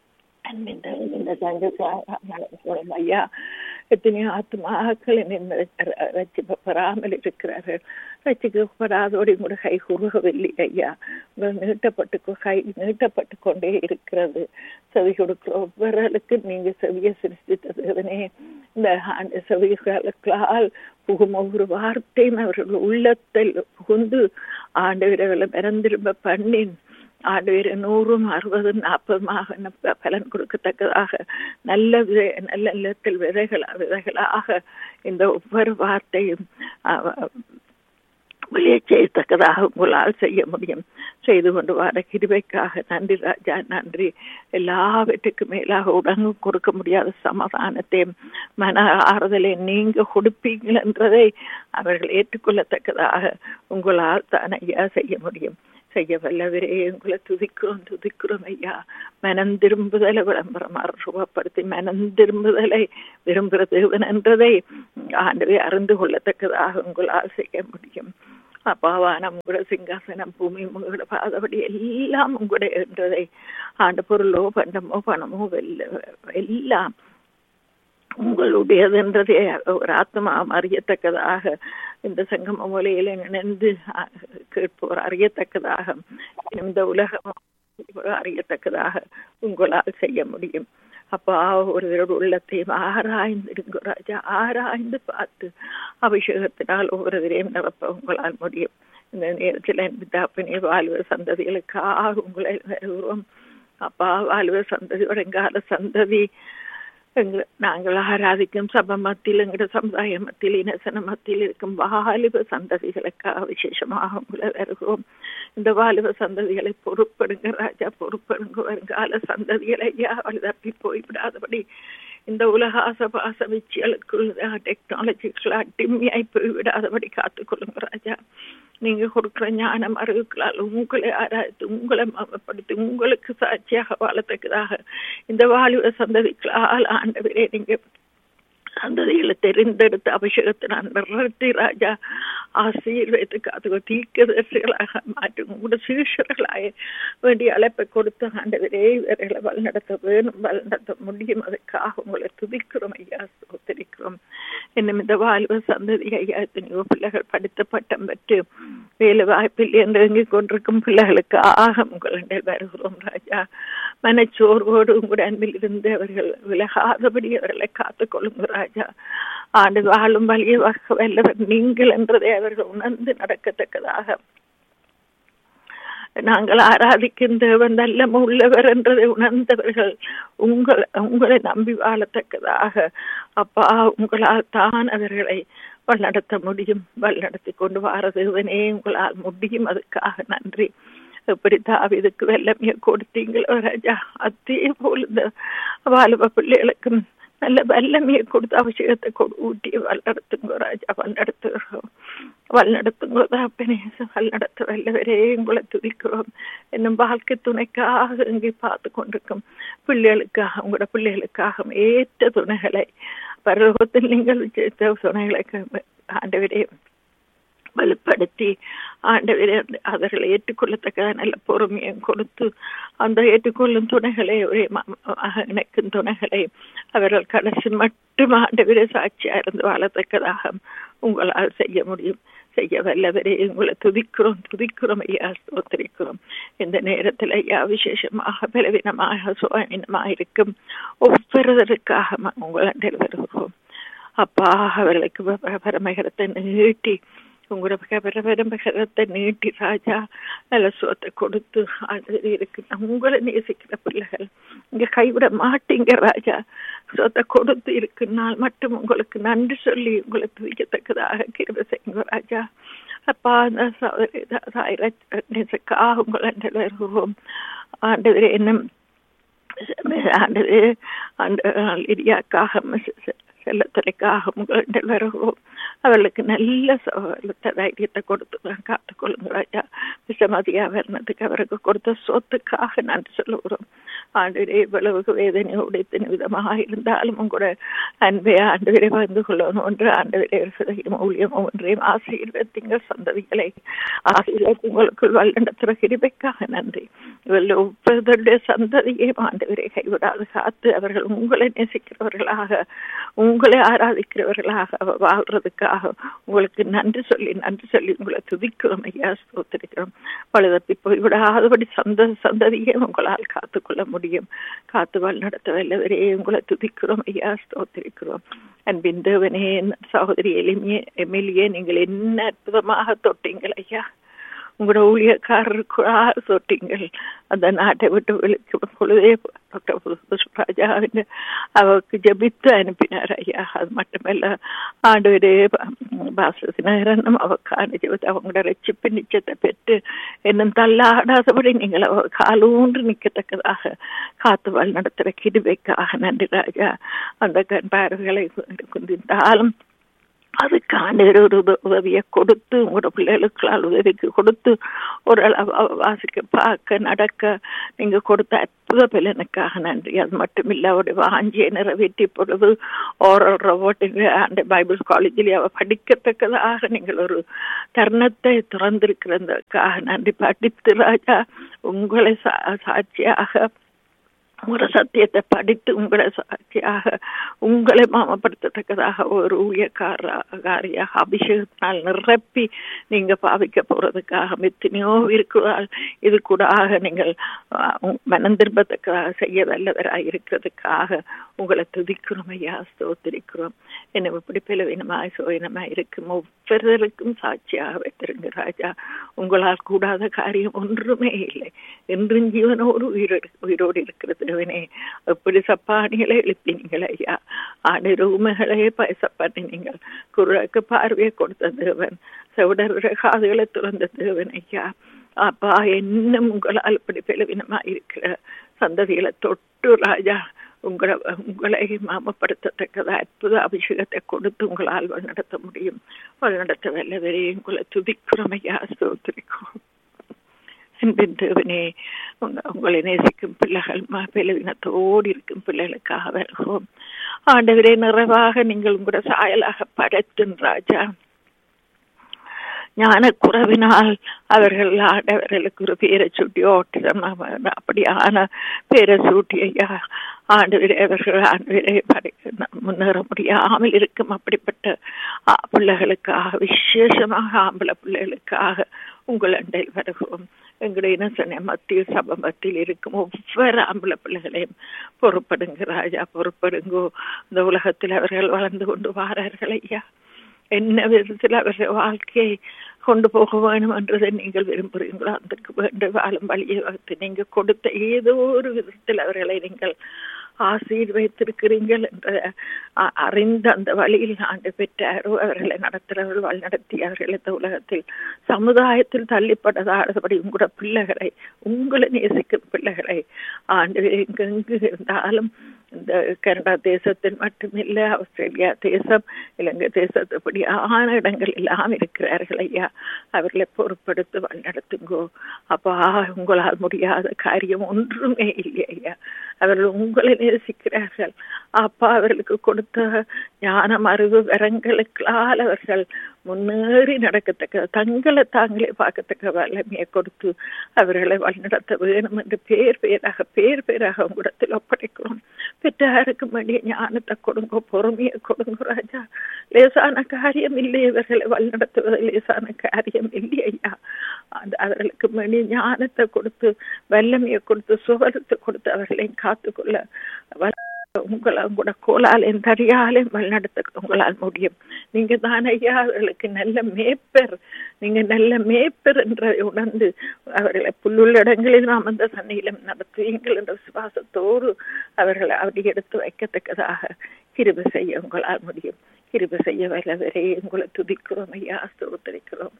இந்த சங்கசாரம் ஐயா எத்தனையோ ஆத்மாக்கள் ரசிக்கப்படாமல் இருக்கிறார்கள் ரசிக்கப்படாதோடு கூட கை குறுகவில்லை ஐயா உங்கள் நீட்டப்பட்டு கை நீட்டப்பட்டு கொண்டே இருக்கிறது செவி கொடுக்கிற ஒவ்வொருவருக்கு நீங்க செவிய சிருஷ்டித்ததுனே இந்த செவிகளுக்கால் புகும் ஒவ்வொரு வார்த்தையும் அவர்கள் உள்ளத்தில் புகுந்து ஆண்டவர்களை பிறந்திரும்ப பண்ணி ஆண்டு நூறும் அறுபதும் நாற்பதுமாக பலன் கொடுக்கத்தக்கதாக நல்ல விதை நல்ல நிலத்தில் விதைகளா விதைகளாக இந்த ஒவ்வொரு வார்த்தையும் வெளியே செய்யத்தக்கதாக உங்களால் செய்ய முடியும் செய்து கொண்டு வர கிருபைக்காக நன்றி ராஜா நன்றி எல்லாவற்றுக்கும் மேலாக உடங்கு கொடுக்க முடியாத சமாதானத்தையும் மன ஆறுதலை நீங்க கொடுப்பீங்கள் என்றதை அவர்கள் ஏற்றுக்கொள்ளத்தக்கதாக உங்களால் தான் ஐயா செய்ய முடியும் செய்ய வல்லவரே உங்களை துதிக்கிறோம் துதிக்கிறோம் ஐயா மனம் திரும்புதலை விளம்பரமாக ரூபப்படுத்தி மனம் திரும்புதலை விரும்புகிற தேவன் என்றதை ஆண்டவை அறிந்து கொள்ளத்தக்கதாக உங்களால் செய்ய முடியும் அப்பாவான உங்களோட சிங்காசனம் பூமி உங்களோட பாதபடி எல்லாம் உங்களுடைய என்றதை ஆண்டு பொருளோ பண்டமோ பணமோ வெல்ல எல்லாம் உங்களுடையதென்றதே ஒரு ஆத்மா அறியத்தக்கதாக இந்த சங்கம மூலையில நினைந்து கேட்போர் அறியத்தக்கதாக இந்த உலகம் அறியத்தக்கதாக உங்களால் செய்ய முடியும் அப்பா ஒருவரோட உள்ளத்தையும் ஆராய்ந்து ராஜா ஆராய்ந்து பார்த்து அபிஷேகத்தினால் ஒவ்வொருவரையும் நிரப்ப உங்களால் முடியும் இந்த நேரத்தில் என் பிதாப்பினே வாழ்வு சந்ததிகளுக்காக உங்களை வருகிறோம் அப்பா வாழ்வு சந்ததி வருங்கால சந்ததி எங்களை நாங்கள் ஆராதிக்கும் சபை மத்தியில் எங்களோட சமுதாய மத்தியில் இனசன மத்தியில் இருக்கும் வாலிப சந்ததிகளுக்காக விசேஷமாக உங்களை வருகிறோம் இந்த வாலிப சந்ததிகளை பொறுப்படுங்க ராஜா பொறுப்படுங்க வருங்கால சந்ததிகளை ஐயா தப்பி போய்விடாதபடி இந்த உலக ஆசபாச விச்சியலுக்குள் டெக்னாலஜிக்குள்ள அடிமையாய் போய்விடாதபடி காத்துக்கொள்ளுங்க ராஜா நீங்க கொடுக்குற ஞானம் அறிவுகளால் உங்களை ஆராய்த்து உங்களை மமப்படுத்தி உங்களுக்கு சாட்சியாக வாழத்தக்கதாக இந்த வாலிப சந்ததிகளால் ஆண்டவரே நீங்க சந்ததிகளை தெரிந்தெடுத்து அபிஷேகத்தினால் நிறுத்தி ராஜா ஆசீர்வதித்து காத்து தீக்கதர்சிகளாக மாற்றி உங்களோட சீஷர்களாக வேண்டிய அழைப்பை கொடுத்து ஆண்டவரே இவர்களை வழிநடத்த வேணும் வழிநடத்த முடியும் அதுக்காக உங்களை துதிக்கிறோம் ஐயா சோத்தரிக்கிறோம் இன்னும் இந்த வாழ்வு சந்ததி ஐயா எத்தனையோ பிள்ளைகள் படித்த பட்டம் பெற்று வேலை வாய்ப்பில் இயங்கிக் கொண்டிருக்கும் பிள்ளைகளுக்காக உங்களிடம் வருகிறோம் ராஜா மனச்சோர்வோடு உங்களுடைய அன்பில் இருந்து அவர்கள் விலகாதபடி அவர்களை காத்துக் கொள்ளுங்க ராஜா ஆண்டு வாழும் வழியை வல்லவர் நீங்கள் என்றதை அவர்கள் உணர்ந்து நடக்கத்தக்கதாக நாங்கள் ஆராதிக்கும் தேவன் நல்லம் உள்ளவர் என்றதை உணர்ந்தவர்கள் உங்கள் உங்களை நம்பி வாழத்தக்கதாக அப்பா உங்களால் தான் அவர்களை வழிநடத்த முடியும் வழிநடத்தி கொண்டு வார தேவனே உங்களால் முடியும் அதுக்காக நன்றி எப்படி தாவிதுக்கு வெள்ளமையை கொடுத்தீங்களோ ராஜா அதே போல் இந்த வாலிப பிள்ளைகளுக்கும் நல்ல வல்லமையை கொடுத்து அவசியத்தை கொடு ஊட்டி வழிநடத்துங்க ராஜா வழிநடத்துகிறோம் வழிநடத்துங்க தாப்பனே வழிநடத்த வல்லவரே உங்களை துதிக்கிறோம் என்னும் வாழ்க்கை துணைக்காக இங்கே பார்த்து கொண்டிருக்கும் பிள்ளைகளுக்காக உங்களோட பிள்ளைகளுக்காக ஏற்ற துணைகளை பரலோகத்தில் நீங்கள் விஜயித்த துணைகளை ஆண்டவரே வலுப்படுத்தி ஆண்டவரே அவர்களை ஏற்றுக்கொள்ளத்தக்க நல்ல பொறுமையும் கொடுத்து அந்த ஏற்றுக்கொள்ளும் துணைகளை ஒரே இணைக்கும் துணைகளை அவர்கள் கடைசி மட்டும் ஆண்டவரே சாட்சியா இருந்து வாழத்தக்கதாக உங்களால் செய்ய முடியும் செய்ய வல்லவரே உங்களை துதிக்கிறோம் துதிக்கிறோம் ஐயா ஸ்தோத்திரிக்கிறோம் இந்த நேரத்தில் ஐயா விசேஷமாக பலவீனமாக சுவாமீனமாக இருக்கும் ஒவ்வொருவருக்காக உங்கள் வருகிறோம் அப்பா அவர்களுக்கு பரமகரத்தை நீட்டி உங்களோட பரபரம்பகரத்தை நீட்டி ராஜா நல்ல சுவத்தை கொடுத்து அது இருக்கு உங்களை நேசிக்கிற பிள்ளைகள் இங்க கைவிட மாட்டீங்க ராஜா சொத்தை கொடுத்து இருக்குனால் மட்டும் உங்களுக்கு நன்றி சொல்லி உங்களை துதிக்கத்தக்கதாக கிருப செய்யுங்க ராஜா அப்பா அந்த சாயிரக்காக உங்களை வருவோம் ஆண்டவரே என்ன ஆண்டது அந்த இடியாக்காக செல்லத்தலைக்காக உங்களிடம் வருகிறோம் அவர்களுக்கு நல்ல சவாலத்தை தைரியத்தை கொடுத்து காத்துக்கொள்ளுங்க ராஜா விஷமதியா வர்ணத்துக்கு அவருக்கு கொடுத்த சொத்துக்காக நன்றி சொல்லுகிறோம் ஆண்டு இவ்வளவு வேதனை உடைத்தின விதமாக இருந்தாலும் உங்களோட அன்பை ஆண்டு வந்து கொள்ளணும் என்று ஆண்டு ஊழியம் ஒன்றையும் ஆசீர்வதிங்க சந்ததிகளை ஆசீர்வதி உங்களுக்குள் வல்லண்டத்துற கிருபைக்காக நன்றி இவர்கள் ஒவ்வொருடைய சந்ததியையும் ஆண்டவரை கைவிடாது காத்து அவர்கள் உங்களை நேசிக்கிறவர்களாக உங்களை ஆராதிக்கிறவர்களாக வாழ்றதுக்காக உங்களுக்கு நன்றி சொல்லி நன்றி சொல்லி உங்களை துதிக்கிறோம் ஐயா ஸ்தோத்திரிக்கிறோம் பழுதப்பி போய்விடாதபடி சந்த சந்ததியை உங்களால் காத்துக்கொள்ள முடியும் காத்து வாழ் நடத்த வல்லவரே உங்களை துதிக்கிறோம் ஐயா ஸ்தோத்திரிக்கிறோம் அன்பின் தேவனே சகோதரி எளிமையே எமிலியே நீங்கள் என்ன அற்புதமாக தொட்டீங்கள் ஐயா உங்களோட ஊழியக்காரருக்கு சொட்டீங்கள் அந்த நாட்டை விட்டு வெளிக்கும் பொழுதே டாக்டர் புஷ்பராஜாவின் அவருக்கு ஜபித்து அனுப்பினார் ஐயா அது மட்டுமல்ல ஆண்டவரே பாசத்தினரனும் அவக்கான ஜெபத்தை அவங்களோட ரட்சிப்பு நிச்சயத்தை பெற்று இன்னும் தள்ளாடாதபடி நீங்கள் அவ காலூன்று நிற்கத்தக்கதாக காத்து வாழ் நடத்துகிற கிருபைக்காக நன்றி ராஜா அந்த கண் பார்வைகளை குந்தித்தாலும் அதுக்கான ஒரு உதவியை கொடுத்து உங்களோட பிள்ளைகளுக்களால் உதவிக்கு கொடுத்து ஒரு வாசிக்க பார்க்க நடக்க நீங்க கொடுத்த அற்புத பலனுக்காக நன்றி அது மட்டும் இல்லை அவருடைய வாஞ்சியை நிறைவேற்றி பொழுது ஓரல் ரோபோட்டிங்க அந்த பைபிள் காலேஜில் அவ படிக்கத்தக்கதாக நீங்கள் ஒரு தருணத்தை திறந்திருக்கிறதுக்காக நன்றி படித்து ராஜா உங்களை சாட்சியாக உங்களோட சத்தியத்தை படித்து உங்களை சாட்சியாக உங்களை மாமப்படுத்தத்தக்கதாக ஒரு ஊழியக்காரியாக அபிஷேகத்தினால் நிரப்பி நீங்க பாவிக்க போறதுக்காக எத்தனையோ இருக்கிறாள் இது கூட ஆக நீங்கள் மனம் திரும்பத்தக்கதாக செய்ய வல்லவராக இருக்கிறதுக்காக உங்களை துதிக்கிறோம் ஐயா ஸ்தோத்திரிக்கிறோம் என்ன இப்படி பிளவினமாய் சோயினமாய் இருக்கும் ஒவ்வொருவருக்கும் சாட்சியாக வைத்திருங்க ராஜா உங்களால் கூடாத காரியம் ஒன்றுமே இல்லை என்றும் ஜீவனோடு உயிரோடு உயிரோடு இருக்கிறது தேவனே எப்படி சப்பானிகளை எழுப்பினீங்கள் ஐயா ஆடு ரூமைகளே பைச பண்ணினீங்கள் குரலுக்கு பார்வையை கொடுத்த தேவன் செவிடருடைய காதுகளை துறந்த தேவன் ஐயா அப்பா என்ன உங்களால் இப்படி பிளவினமா இருக்கிற சந்ததிகளை தொட்டு ராஜா உங்களை உங்களை மாமப்படுத்தத்தக்கத அற்புத அபிஷேகத்தை கொடுத்து உங்களால் வழிநடத்த முடியும் வழிநடத்த வல்லவரே உங்களை துதிக்கிறோம் ஐயா ஸ்தோத்திரிக்கும் அன்பின் தேவனே உங்களை நேசிக்கும் பிள்ளைகள் பலவீனத்தோடு இருக்கும் பிள்ளைகளுக்காக வருகிறோம் ஆண்டவரே நிறைவாக நீங்கள் உங்களோட சாயலாக படைத்தும் ராஜா ஞான குறவினால் அவர்கள் ஆண்டவர்களுக்கு ஒரு பேரை சுட்டி ஓட்டம் அப்படியான பேரை சூட்டி ஐயா ஆண்டவரே அவர்கள் ஆண்டவரே படைக்க முன்னேற முடியாமல் இருக்கும் அப்படிப்பட்ட பிள்ளைகளுக்காக விசேஷமாக ஆம்பளை பிள்ளைகளுக்காக உங்கள் அண்டையில் வருகிறோம் எங்களுடைய இனசனை மத்திய சபமத்தில் இருக்கும் ஒவ்வொரு ஆம்பளை பிள்ளைகளையும் பொறுப்படுங்க ராஜா பொறுப்படுங்கோ இந்த உலகத்தில் அவர்கள் வளர்ந்து கொண்டு வாரார்கள் ஐயா என்ன விதத்தில் அவர்கள் வாழ்க்கையை கொண்டு போக வேணும் என்றதை நீங்கள் விரும்புகிறீங்களோ அதற்கு வேண்ட வாழும் வழியை வகுத்து நீங்கள் கொடுத்த ஏதோ ஒரு விதத்தில் அவர்களை நீங்கள் ஆசீர்வைத்திருக்கிறீர்கள் என்ற அறிந்த அந்த வழியில் ஆண்டு பெற்றாரோ அவர்களை நடத்துகிறவர்கள் வழி நடத்தி அவர்கள் இந்த உலகத்தில் சமுதாயத்தில் தள்ளிப்பட்டதாடபடி உங்களோட பிள்ளைகளை உங்களை நேசிக்கும் பிள்ளைகளை ஆண்டு எங்கெங்கு இருந்தாலும் இந்த கனடா தேசத்தில் மட்டுமில்ல ஆஸ்திரேலியா தேசம் இலங்கை தேசத்துப்படி ஆன இடங்கள் எல்லாம் இருக்கிறார்கள் ஐயா அவர்களை பொறுப்படுத்து வழிநடத்துங்கோ அப்பா உங்களால் முடியாத காரியம் ஒன்றுமே இல்லை ஐயா அவர்கள் உங்களை நேசிக்கிறார்கள் அப்பா அவர்களுக்கு கொடுத்த ஞானம் அறிவு வரங்களுக்களால் அவர்கள் முன்னேறி நடக்கத்தக்க தங்களை தாங்களே பார்க்கத்தக்க வல்லமையை கொடுத்து அவர்களை வழிநடத்த வேணும் என்று பேர் பேராக பேர் பேராக உங்களிடத்தில் ஒப்படைக்கிறோம் பெற்றாருக்கு வேண்டிய ஞானத்தை கொடுங்க பொறுமையை கொடுங்க ராஜா லேசான காரியம் இல்லை இவர்களை வழிநடத்துவது லேசான காரியம் இல்லை ஐயா அந்த அவர்களுக்கு வேண்டிய ஞானத்தை கொடுத்து வல்லமையை கொடுத்து சுகரத்தை கொடுத்து அவர்களையும் காத்துக்கொள்ள உங்களை உங்களோட கோலாலையும் தடியாலையும் வழிநடத்த உங்களால் முடியும் நீங்க தான் ஐயா அவர்களுக்கு நல்ல மேப்பர் நீங்க நல்ல மேப்பர் என்ற உணர்ந்து அவர்களை புல்லுள்ள இடங்களில் நாம் அந்த சன்னியிலும் நடத்துவீங்கள் என்ற விசுவாசத்தோடு அவர்களை அப்படி எடுத்து வைக்கத்தக்கதாக கிருப செய்ய உங்களால் முடியும் கிருப செய்ய வல்லவரே உங்களை துதிக்கிறோம் ஐயா ஸ்தோத்தரிக்கிறோம்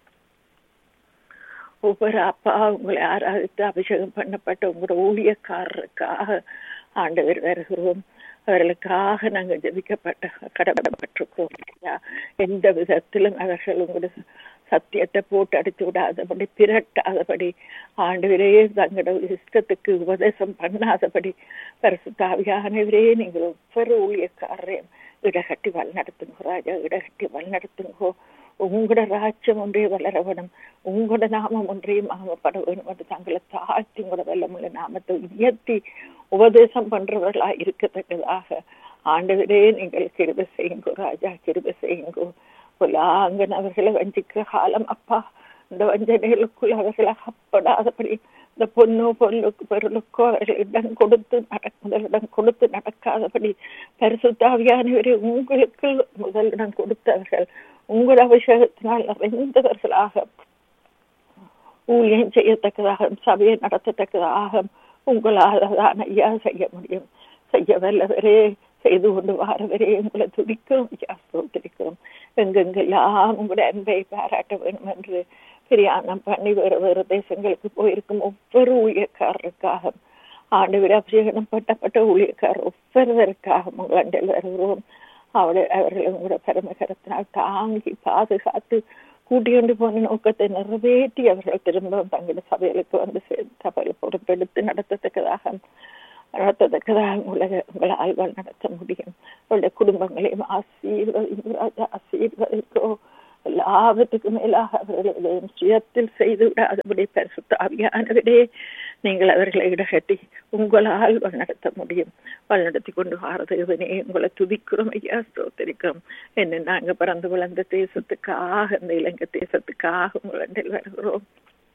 ஒவ்வொரு அப்பா உங்களை ஆராதித்து அபிஷேகம் பண்ணப்பட்ட உங்களோட ஊழியக்காரருக்காக ஆண்டவர் வருகிறோம் அவர்களுக்காக நாங்கள் ஜபிக்கப்பட்ட கடமைப்பட்டிருக்கிறோம் எந்த விதத்திலும் அவர்கள் உங்களோட சத்தியத்தை போட்டு அடித்து விடாதபடி பிரட்டாதபடி ஆண்டவரே தங்களோட இஷ்டத்துக்கு உபதேசம் பண்ணாதபடி பரிசுத்தாவியானவரே நீங்கள் ஒவ்வொரு ஊழியக்காரரையும் இடகட்டி வழி நடத்துங்க ராஜா இடகட்டி வழி நடத்துங்கோ உங்களோட ராஜ்யம் ஒன்றே வளர வேணும் உங்களோட நாமம் ஒன்றையும் நாமப்பட வேணும் என்று தங்களை தாழ்த்தி உங்களோட வெள்ளமுள்ள நாமத்தை உயர்த்தி உபதேசம் பண்றவர்களா இருக்கத்தக்கதாக ஆண்டவரே நீங்கள் கிருப செய்யுங்கோ ராஜா கிருப செய்யுங்கோ புலாங்கன் அவர்களை வஞ்சிக்கிற காலம் அப்பா இந்த வஞ்சனைகளுக்குள் அவர்கள் அகப்படாதபடி இந்த பொண்ணோ பொருளுக்கு பொருளுக்கோ அவர்கள் இடம் கொடுத்து நட முதலிடம் கொடுத்து நடக்காதபடி பரிசுத்தாவியானவரை உங்களுக்கு முதலிடம் கொடுத்தவர்கள் உங்கள் அபிஷேகத்தினால் நிறைந்தவர்களாக ஊழியம் செய்யத்தக்கதாக சபையை நடத்தத்தக்கதாக உங்களால் தான் ஐயா செய்ய முடியும் செய்ய வல்லவரே செய்து கொண்டு வாரவரே உங்களை துதிக்கிறோம் ஐயா ஸ்தோத்திரிக்கிறோம் எங்கெங்கெல்லாம் உங்களுடைய அன்பை பாராட்ட வேண்டும் என்று பிரியாணம் பண்ணி வேறு வேறு தேசங்களுக்கு போயிருக்கும் ஒவ்வொரு ஊழியக்காரருக்காக ஆண்டு அபிஷேகம் பட்டப்பட்ட ஊழியக்காரர் ஒவ்வொருவருக்காக உங்கள் வருகிறோம் அவளை அவர்களை உங்களோட பெருமகரத்தினால் தாங்கி பாதுகாத்து கூட்டிக்கொண்டு போன நோக்கத்தை நிறைவேற்றி அவர்கள் திரும்ப தங்களுடைய சபைகளுக்கு வந்து சபையில் பொறுப்பெடுத்து நடத்தத்தக்கதாக நடத்தத்தக்கதாக உங்களை உங்களால் நடத்த முடியும் அவருடைய குடும்பங்களையும் ஆசீர்வதி ஆசீர்வதிக்கோ லாபத்துக்கு மேலாக அவர்களை சுயத்தில் செய்து விடாதபடி பரிசுத்தாவியானவரே நீங்கள் அவர்களை இடகட்டி உங்களால் வழிநடத்த முடியும் வழிநடத்தி கொண்டு வாரதேவனே உங்களை துதிக்கிறோம் ஐயா ஸ்தோத்தரிக்கிறோம் என்ன நாங்க பிறந்து வளர்ந்த தேசத்துக்காக இந்த இலங்கை தேசத்துக்காக உங்களில் வருகிறோம்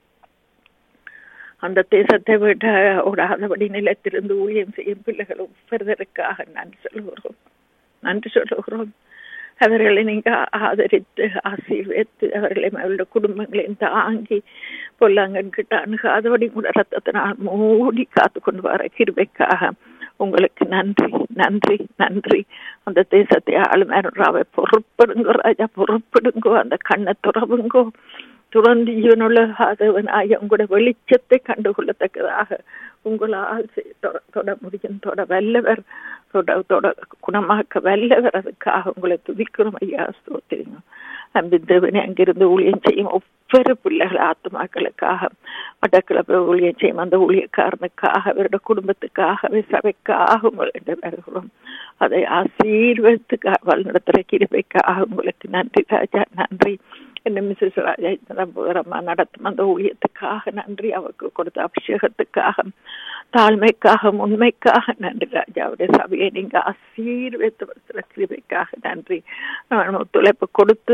அந்த தேசத்தை விட ஓடாதபடி நிலத்திலிருந்து ஊழியம் செய்யும் பிள்ளைகள் ஒவ்வொருவருக்காக நன்றி சொல்லுகிறோம் நன்றி சொல்லுகிறோம் அவர்களை நீங்க ஆதரித்து ஆசீர்வதித்து அவர்களை அவருடைய குடும்பங்களையும் தாங்கி பொல்லாங்கன்கிட்ட அணுகாதபடி கூட ரத்தத்தினால் மூடி காத்து கொண்டு வர கிருபைக்காக உங்களுக்கு நன்றி நன்றி நன்றி அந்த தேசத்தை ஆளுநராவை பொறுப்படுங்கோ ராஜா பொறுப்படுங்கோ அந்த கண்ணை துறவுங்கோ துறந்து இவனுள்ள ஆதவனாய் உங்களோட வெளிச்சத்தை கண்டுகொள்ளத்தக்கதாக உங்களால் தொட முடியும் தொட வல்லவர் தொட தொட குணமாக்க வல்லவர் அதுக்காக உங்களை துதிக்கிறோம் ஐயா ஸ்தோத்திரிங்க அன்பின் தேவனை அங்கிருந்து ஊழியம் செய்யும் ஒவ்வொரு பிள்ளைகள் ஆத்மாக்களுக்காக மட்டக்கிழப்பு ஊழியம் செய்யும் அந்த ஊழியக்காரனுக்காக அவருடைய குடும்பத்துக்காக சபைக்காக உங்களை வருகிறோம் அதை ஆசீர்வத்துக்காக வழிநடத்துகிற கிருபைக்காக உங்களுக்கு நன்றி ராஜா நன்றி என்ன மிஸ்ஸஸ் ராஜா நம்புகிறம்மா நடத்தும் அந்த ஊழியத்துக்காக நன்றி அவருக்கு கொடுத்த அபிஷேகத்துக்காக தாழ்மைக்காக உண்மைக்காக நன்றி ராஜா அவருடைய சபையை நீங்க ஆசீர்வத்து கிருபைக்காக நன்றி ஒத்துழைப்பு கொடுத்து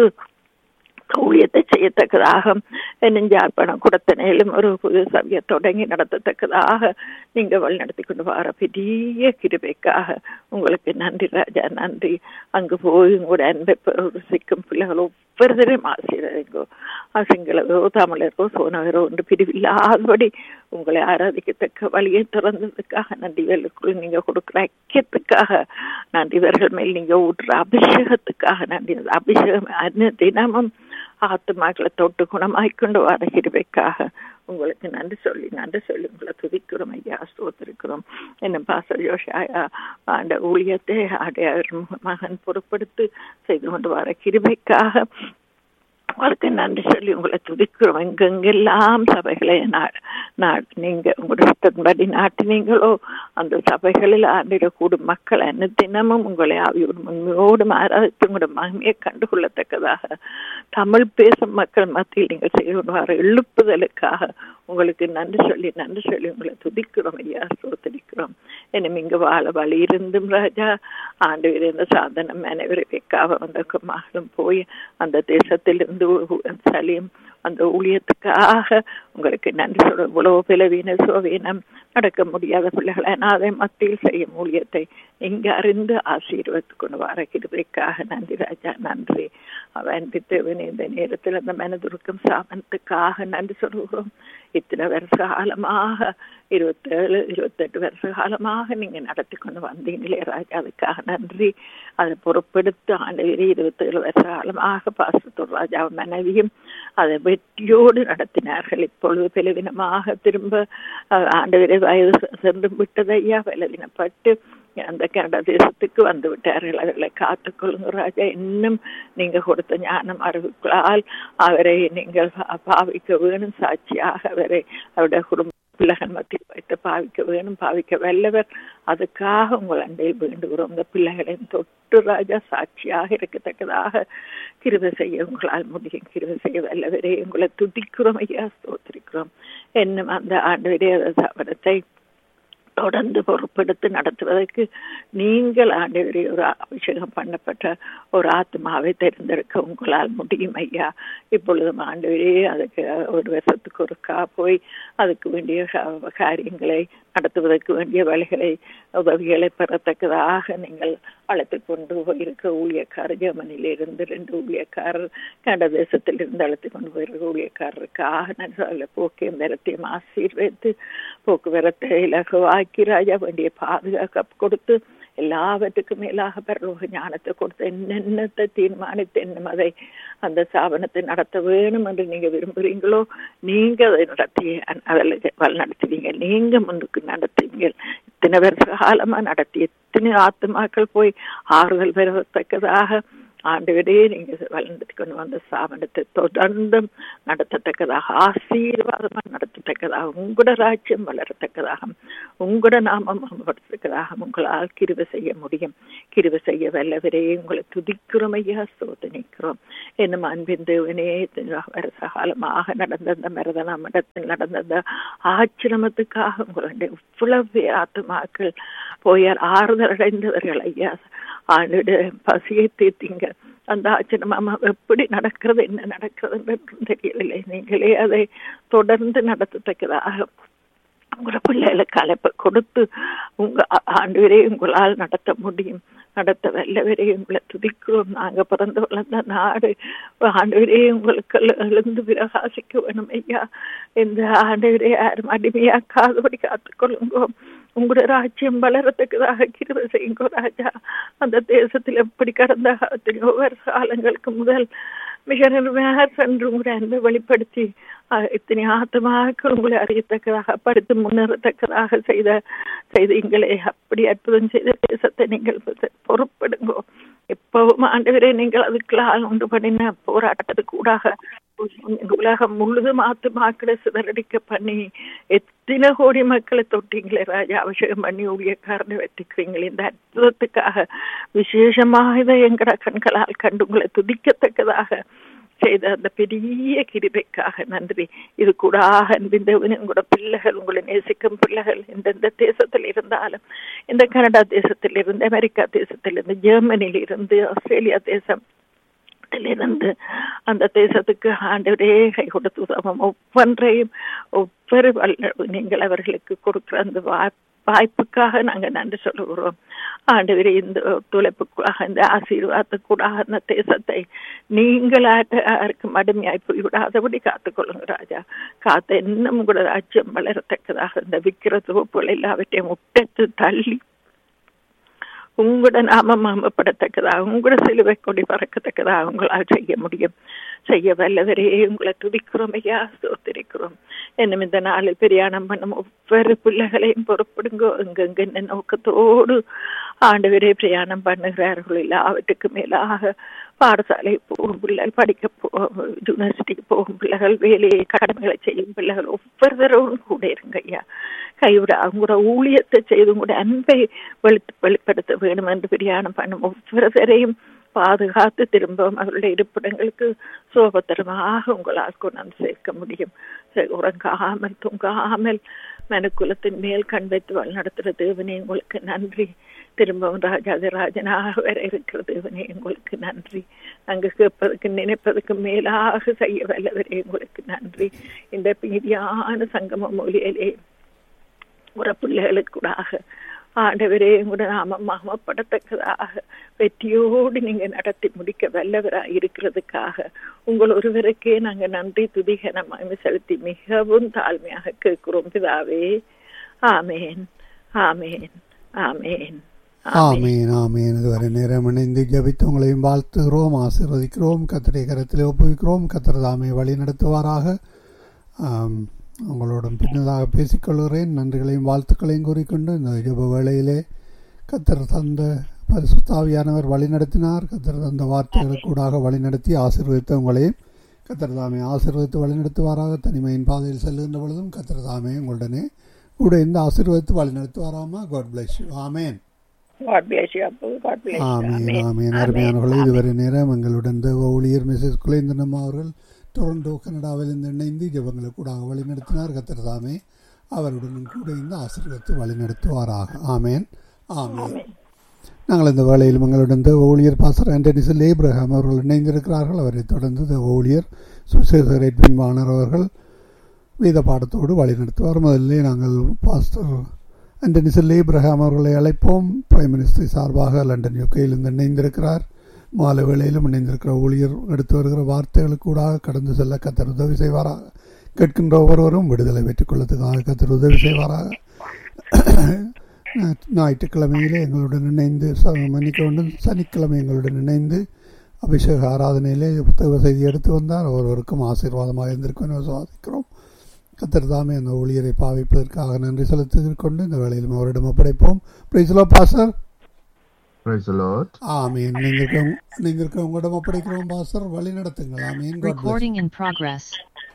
ஊழியத்தை செய்யத்தக்கதாக நெஞ்சார்ப்பணம் கொடுத்தனையிலும் ஒரு புது சபையை தொடங்கி நடத்தத்தக்கதாக நீங்க வழி நடத்தி கொண்டு வர பெரிய கிருபைக்காக உங்களுக்கு நன்றி ராஜா நன்றி அங்கு போய் உங்களோட அன்பை சிக்கும் பிள்ளைகள் ஒவ்வொருத்தரையும் ஆசீர்வதிங்கோ சிங்களரோ தமிழரோ சோனவரோ என்று பிரிவில்லாதபடி உங்களை ஆராதிக்கத்தக்க வழியை திறந்ததுக்காக நன்றி வேலுக்குள் நீங்க கொடுக்குற ஐக்கியத்துக்காக நன்றி இவர்கள் மேல் நீங்க ஊற்றுற அபிஷேகத்துக்காக நன்றி அபிஷேகம் அன்ன தினமும் ஆத்துமாக்களை தொட்டு குணமாய்க்கொண்டு வர கிருபைக்காக உங்களுக்கு நன்றி சொல்லி நன்றி சொல்லி உங்களை துதிக்கிறோம் ஐயா ஸ்தோத்திருக்கிறோம் என்ன பாச ஜோஷாயா ஆண்ட ஊழியத்தை ஆடையார் மகன் பொறுப்படுத்து செய்து கொண்டு வர கிருபைக்காக உங்களுக்கு நன்றி சொல்லி உங்களை துதிக்கிறோம் எங்கெங்கெல்லாம் சபைகளை நீங்க உங்களுடைய சித்தன்படி நாட்டினீங்களோ அந்த சபைகளில் ஆண்டிட கூடும் மக்கள் என்ன தினமும் உங்களை ஆவியோடு உண்மையோடு ஆராதித்து உங்களோட மகிமையை கண்டுகொள்ளத்தக்கதாக தமிழ் பேசும் மக்கள் மத்தியில் நீங்கள் செய்து வர எழுப்புதலுக்காக உங்களுக்கு நன்றி சொல்லி நன்றி சொல்லி உங்களை துதிக்கிறோம் ஐயா சோதரிக்கிறோம் என்னும் இங்கு வாழ வழி இருந்தும் ராஜா ஆண்டு இருந்த சாதனம் அனைவரை வைக்காக வந்த மகளும் போய் அந்த தேசத்திலிருந்து சலியும் அந்த ஊழியத்துக்காக உங்களுக்கு நன்றி சொல்ல இவ்வளவு பிளவீன சோவீனம் நடக்க முடியாத பிள்ளைகளை அதை மத்தியில் செய்யும் ஊழியத்தை இங்கு அறிந்து ஆசீர்வத்து கொண்டு வர கிருபைக்காக நன்றி ராஜா நன்றி அவன் பித்தவன் இந்த நேரத்தில் அந்த மனதுருக்கும் சாமனத்துக்காக நன்றி சொல்கிறோம் இத்தனை வருஷ காலமாக இருபத்தேழு இருபத்தெட்டு வருஷ காலமாக நீங்க நடத்தி கொண்டு வந்தீங்களே ராஜா அதுக்காக நன்றி அதை பொறுப்பெடுத்து ஆண்டு இருபத்தேழு வருஷ காலமாக பாசத்தூர் ராஜா மனைவியும் அதை வெற்றியோடு நடத்தினார்கள் இப்பொழுது பலவீனமாக திரும்ப ஆண்டு வயது சென்று விட்டதையா பலவீனப்பட்டு அந்த கனடா தேசத்துக்கு வந்து விட்டார்கள் அவர்களை காத்துக்கொள்ளுங்க ராஜா இன்னும் நீங்க கொடுத்த ஞானம் அறிவுகளால் அவரை நீங்கள் பாவிக்க வேணும் சாட்சியாக அவரை அவருடைய குடும்ப பிள்ளைகள் மத்தியில் வைத்து பாவிக்க வேணும் பாவிக்க வல்லவர் அதுக்காக உங்கள் அண்டையில் வேண்டுகிறோம் இந்த பிள்ளைகளின் தொட்டு ராஜா சாட்சியாக இருக்கத்தக்கதாக கிருப செய்ய உங்களால் முடியும் கிருப செய்ய வல்லவரே உங்களை துதிக்கிறோம் ஐயா ஸ்தோத்திரிக்கிறோம் என்னும் அந்த ஆண்டு அவரத்தை தொடர்ந்து பொறுப்பெடுத்து நடத்துவதற்கு நீங்கள் ஆண்டவரே ஒரு அபிஷேகம் பண்ணப்பட்ட ஒரு ஆத்மாவை தேர்ந்தெடுக்க உங்களால் முடியும் ஐயா இப்பொழுதும் ஆண்டவரே அதுக்கு ஒரு வருஷத்துக்கு ஒருக்கா போய் அதுக்கு வேண்டிய காரியங்களை நடத்துவதற்கு வேண்டிய வழிகளை உதவிகளை பெறத்தக்கதாக நீங்கள் அழைத்து கொண்டு போயிருக்க ஊழியக்காரர் ஜெர்மனியிலிருந்து ரெண்டு ஊழியக்காரர் கனடா தேசத்திலிருந்து அழைத்து கொண்டு போயிருக்க ஊழியக்காரருக்காக நல்ல போக்குவரத்தையும் ஆசீர்வதித்து போக்குவரத்தை இலகுவாக்கி ராஜா வேண்டிய பாதுகாக்க கொடுத்து எல்லாவற்றுக்கும் மேலாக பரலோக ஞானத்தை கொடுத்து என்னென்னத்தை தீர்மானித்து என்ன அதை அந்த சாபனத்தை நடத்த வேணும் என்று நீங்க விரும்புறீங்களோ நீங்க அதை நடத்தி அதில் நடத்துவீங்க நீங்க முன்னுக்கு நடத்துவீங்க இத்தனை வருஷ காலமா நடத்தி எத்தனை ஆத்துமாக்கள் போய் ஆறுதல் பெறத்தக்கதாக ஆண்டவரே நீங்க வளர்ந்து கொண்டு வந்த சாமனத்தை தொடர்ந்து நடத்தத்தக்கதாக ஆசீர்வாதமாக நடத்தத்தக்கதாக உங்களோட ராஜ்யம் வளரத்தக்கதாக உங்களோட நாமம் அமர்த்தக்கதாக உங்களால் கிருவை செய்ய முடியும் கிருவை செய்ய வல்லவரே உங்களை துதிக்கிறோம் ஐயா சோதனைக்கிறோம் என்னும் அன்பின் தேவனே வருஷ காலமாக நடந்த அந்த மரதனா மடத்தில் நடந்த அந்த ஆச்சிரமத்துக்காக உங்களுடைய இவ்வளவு ஆத்துமாக்கள் போயார் ஆறுதல் அடைந்தவர்கள் ஐயா ஆண்டு பசியை தீர்த்தீங்க அந்த ஆச்சரியம் எப்படி நடக்கிறது என்ன நடக்கிறது தெரியவில்லை நீங்களே அதை தொடர்ந்து நடத்தத்தக்கதாக உங்களோட பிள்ளைகளுக்கு அழைப்பை கொடுத்து உங்க ஆண்டு உங்களால் நடத்த முடியும் நடத்த வல்லவரே உங்களை துதிக்கிறோம் நாங்க பிறந்து வளர்ந்த நாடு ஆண்டவரே உங்களுக்கு எழுந்து பிரகாசிக்க வேணும் ஐயா இந்த ஆண்டவரே யாரும் அடிமையாக்காதபடி காத்துக்கொள்ளுங்கோ உங்களோட ராஜ்யம் வளரத்துக்குதாக கிருவை செய்யுங்கோ ராஜா அந்த தேசத்தில் எப்படி கடந்த எத்தனையோ வருஷ காலங்களுக்கு முதல் மிக நிர்மையாக சென்று உங்களுடைய அன்பை வெளிப்படுத்தி இத்தனை ஆத்தமாக உங்களை அறியத்தக்கதாக படுத்து முன்னேறத்தக்கதாக செய்த செய்தீங்களே அப்படி அற்புதம் செய்த தேசத்தை நீங்கள் பொறுப்படுங்கோ எப்பவும் ஆண்டவரே நீங்கள் அதுக்கெல்லாம் உண்டு பண்ணின போராட்டத்துக்கு கூடாக உலகம் முழுதும் ஆத்துமாக்களை சிதறடிக்க பண்ணி எத்தனை கோடி மக்களை தொட்டீங்களே ராஜா அபிஷேகம் பண்ணி ஊழியக்காரனை வெட்டிக்கிறீங்களே இந்த அற்புதத்துக்காக விசேஷமாக இதை எங்கட கண்களால் கண்டு உங்களை துதிக்கத்தக்கதாக செய்த அந்த பெரிய கிருபைக்காக நன்றி இது கூட அன்பின் உங்களோட பிள்ளைகள் உங்களை நேசிக்கும் பிள்ளைகள் எந்தெந்த தேசத்தில் இருந்தாலும் இந்த கனடா தேசத்தில் இருந்து அமெரிக்கா தேசத்தில் இருந்து ஜெர்மனியில் இருந்து ஆஸ்திரேலியா தேசம் இருந்து அந்த தேசத்துக்கு ஆண்டவரே கை கொடுத்து உதவும் ஒவ்வொன்றையும் ஒவ்வொரு நீங்கள் அவர்களுக்கு கொடுக்குற அந்த வாய்ப்புக்காக நாங்க நன்றி சொல்லுகிறோம் ஆண்டவரே இந்த ஒத்துழைப்புக்காக இந்த ஆசீர்வாதத்துக்கூடாக அந்த தேசத்தை நீங்களாக யாருக்கும் அடிமையாய் போய்விடாதபடி காத்துக்கொள்ளுங்க ராஜா காத்த இன்னும் கூட ராஜ்யம் வளரத்தக்கதாக இந்த விக்கிர தொகுப்புகள் எல்லாவற்றையும் முட்டத்து தள்ளி உங்களோட நாம மாமப்படத்தக்கதாக உங்களோட சிலுவை கொடி பறக்கத்தக்கதாக உங்களால் செய்ய முடியும் செய்ய வல்லவரே உங்களை துதிக்கிறோம் ஐயா சோத்திருக்கிறோம் என்னும் இந்த நாளில் பிரயாணம் பண்ணும் ஒவ்வொரு பிள்ளைகளையும் பொறுப்படுங்கோ எங்கெங்க என்ன நோக்கத்தோடு ஆண்டவரே பிரயாணம் பண்ணுகிறார்கள் எல்லாவற்றுக்கு மேலாக பாடசாலை போகும் பிள்ளைகள் படிக்க போ யூனிவர்சிட்டிக்கு போகும் பிள்ளைகள் வேலையை கடமைகளை செய்யும் பிள்ளைகள் ஒவ்வொருவரோடும் கூட இருங்க ஐயா கைவிட அவங்களோட ஊழியத்தை செய்து உங்களோட அன்பை வெளி வெளிப்படுத்த வேண்டும் என்று பிரயாணம் பண்ணும் ஒவ்வொருவரையும் பாதுகாத்து திரும்பவும் அவருடைய இருப்பிடங்களுக்கு சோபத்திரமாக உங்களால் கொண்டு சேர்க்க முடியும் உறங்காமல் தூங்காமல் மனுக்குலத்தின் மேல் கண் வைத்து வழிநடத்துகிற தேவனே உங்களுக்கு நன்றி திரும்பவும் ராஜாதிராஜனாக வர இருக்கிற தேவனே உங்களுக்கு நன்றி அங்கு கேட்பதற்கு நினைப்பதற்கு மேலாக செய்ய வல்லவரே உங்களுக்கு நன்றி இந்த மீதியான சங்கம மொழியிலே உறப்பிள்ளைகளுக்கூடாக ஆண்டவரே உங்களோட நாம மாமப்படத்தக்கதாக வெற்றியோடு நீங்க நடத்தி முடிக்க வல்லவராக இருக்கிறதுக்காக உங்கள் ஒருவருக்கே நாங்க நன்றி துதிகனமாக செலுத்தி மிகவும் தாழ்மையாக கேட்கிறோம் பிதாவே ஆமேன் ஆமேன் ஆமேன் ஆமேன் ஆமேன் இதுவரை நேரம் இணைந்து ஜபித்து உங்களையும் வாழ்த்துகிறோம் ஆசீர்வதிக்கிறோம் கத்திரை கரத்தில் ஒப்புவிக்கிறோம் கத்திரதாமை வழி நடத்துவாராக உங்களோடும் பின்னதாக பேசிக்கொள்கிறேன் நன்றிகளையும் வாழ்த்துக்களையும் கூறிக்கொண்டு இந்த ஜப வேளையிலே கத்தர் தந்த பரிசுத்தாவியானவர் வழிநடத்தினார் கத்தர் தந்த வார்த்தைகளுக்கூடாக வழிநடத்தி ஆசீர்வதித்த உங்களையும் கத்தர் தாமே ஆசீர்வதித்து வழிநடத்துவாராக தனிமையின் பாதையில் செல்லுகின்ற பொழுதும் கத்தர் தாமே உங்களுடனே கூட இந்த ஆசீர்வதித்து வழிநடத்துவாராமா காட் பிளஸ் யூ ஆமேன் ஆமீன் ஆமீன் அருமையானவர்களே இதுவரை நேரம் எங்களுடன் தேவ ஊழியர் மிஸ்ஸஸ் குலேந்திரம் அவர்கள் டொரண்டோ கனடாவில் இருந்து இணைந்து ஜபங்களை கூட வழிநடத்தினார் கத்தர் தாமே அவருடன் கூட இந்த ஆசீர்வத்து வழிநடத்துவாராக ஆமேன் ஆமேன் நாங்கள் இந்த வேளையில் எங்களுடன் தேவ ஊழியர் பாசர் ஆண்டனிசல் ஏப்ரஹாம் அவர்கள் இணைந்திருக்கிறார்கள் அவரை தொடர்ந்து தேவ ஊழியர் சுசேசர் எட்வின் வாணர் அவர்கள் வேத பாடத்தோடு வழிநடத்துவார் முதல்ல நாங்கள் பாஸ்டர் அண்டனி செல்ல இப்ரஹாம் அவர்களை அழைப்போம் பிரைம் மினிஸ்டர் சார்பாக லண்டன் யுகையிலிருந்து இணைந்திருக்கிறார் மாலை வேளையிலும் இணைந்திருக்கிற ஊழியர் எடுத்து வருகிற வார்த்தைகளுக்கூடாக கடந்து செல்ல கத்தர் உதவி செய்வாராக கேட்கின்ற ஒவ்வொருவரும் விடுதலை பெற்றுக்கொள்ளத்துக்காக கத்தர் உதவி செய்வாராக ஞாயிற்றுக்கிழமையிலே எங்களுடன் இணைந்து மன்னிக்க வேண்டும் சனிக்கிழமை எங்களுடன் இணைந்து அபிஷேக ஆராதனையிலே புத்தக செய்தி எடுத்து வந்தார் ஒருவருக்கும் ஆசீர்வாதமாக இருந்திருக்கும் விசுவாசிக்கிறோம் கத்தர் தாமே அந்த ஊழியரை பாவிப்பதற்காக நன்றி செலுத்திக் கொண்டு இந்த வேலையிலும் அவரிடம் ஒப்படைப்போம் பிரைஸ்லோ பாசர் ஆமீன் நீங்க நீங்க இருக்க உங்களிடம் ஒப்படைக்கிறோம் பாசர் வழி நடத்துங்கள் ஆமீன் Recording in progress.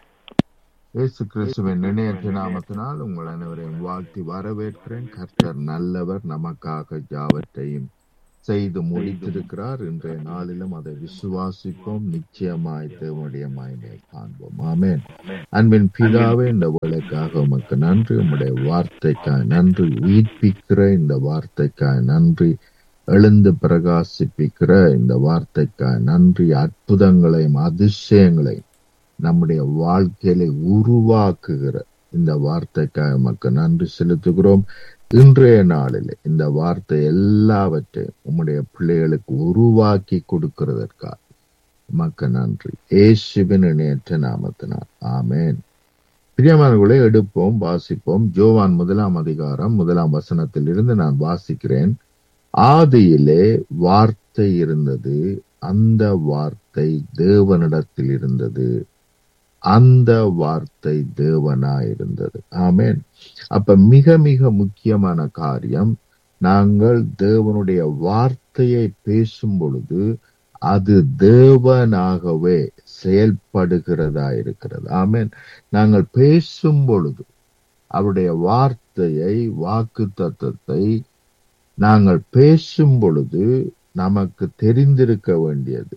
இயேசு கிறிஸ்துவின் நினையற்ற நாமத்தினால் உங்கள் அனைவரையும் வாழ்த்தி வரவேற்கிறேன் கர்த்தர் நல்லவர் நமக்காக யாவற்றையும் செய்து முடித்திருக்கிறார் இன்றைய நாளிலும் அதை விசுவாசிப்போம் நிச்சயமாய் தேவனுடைய மயனை காண்போம் ஆமேன் அன்பின் பிதாவே இந்த வேலைக்காக உமக்கு நன்றி உம்முடைய வார்த்தைக்காய் நன்றி உயிர்ப்பிக்கிற இந்த வார்த்தைக்காய் நன்றி எழுந்து பிரகாசிப்பிக்கிற இந்த வார்த்தைக்காய் நன்றி அற்புதங்களையும் அதிசயங்களையும் நம்முடைய வாழ்க்கையில உருவாக்குகிற இந்த வார்த்தைக்காக நமக்கு நன்றி செலுத்துகிறோம் இன்றைய நாளில் இந்த வார்த்தை எல்லாவற்றையும் உம்முடைய பிள்ளைகளுக்கு உருவாக்கி கொடுக்கிறதற்காக மக்க நன்றி ஏசுவின் இணையற்ற நாமத்தினார் ஆமேன் பிரியமானவர்களை எடுப்போம் வாசிப்போம் ஜோவான் முதலாம் அதிகாரம் முதலாம் வசனத்தில் இருந்து நான் வாசிக்கிறேன் ஆதியிலே வார்த்தை இருந்தது அந்த வார்த்தை தேவனிடத்தில் இருந்தது அந்த வார்த்தை தேவனாயிருந்தது ஆமேன் அப்ப மிக மிக முக்கியமான காரியம் நாங்கள் தேவனுடைய வார்த்தையை பேசும் பொழுது அது தேவனாகவே செயல்படுகிறதா இருக்கிறது ஆமேன் நாங்கள் பேசும் பொழுது அவருடைய வார்த்தையை வாக்கு தத்துவத்தை நாங்கள் பேசும் பொழுது நமக்கு தெரிந்திருக்க வேண்டியது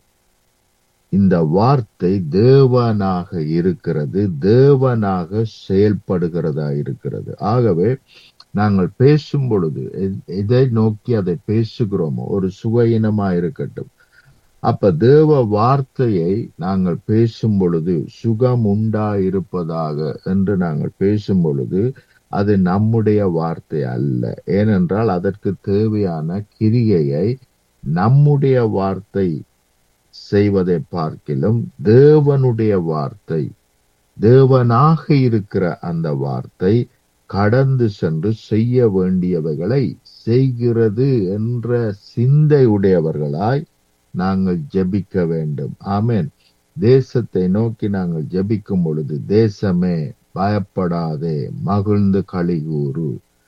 இந்த வார்த்தை தேவனாக இருக்கிறது தேவனாக செயல்படுகிறதா இருக்கிறது ஆகவே நாங்கள் பேசும் பொழுது எதை நோக்கி அதை பேசுகிறோமோ ஒரு சுவையினமா இருக்கட்டும் அப்ப தேவ வார்த்தையை நாங்கள் பேசும் பொழுது சுகம் உண்டா இருப்பதாக என்று நாங்கள் பேசும் பொழுது அது நம்முடைய வார்த்தை அல்ல ஏனென்றால் அதற்கு தேவையான கிரியையை நம்முடைய வார்த்தை செய்வதை பார்க்கிலும் தேவனுடைய வார்த்தை தேவனாக இருக்கிற அந்த வார்த்தை கடந்து சென்று செய்ய வேண்டியவைகளை செய்கிறது என்ற சிந்தை உடையவர்களாய் நாங்கள் ஜபிக்க வேண்டும் ஆமேன் தேசத்தை நோக்கி நாங்கள் ஜபிக்கும் பொழுது தேசமே பயப்படாதே மகிழ்ந்து கழிகூறு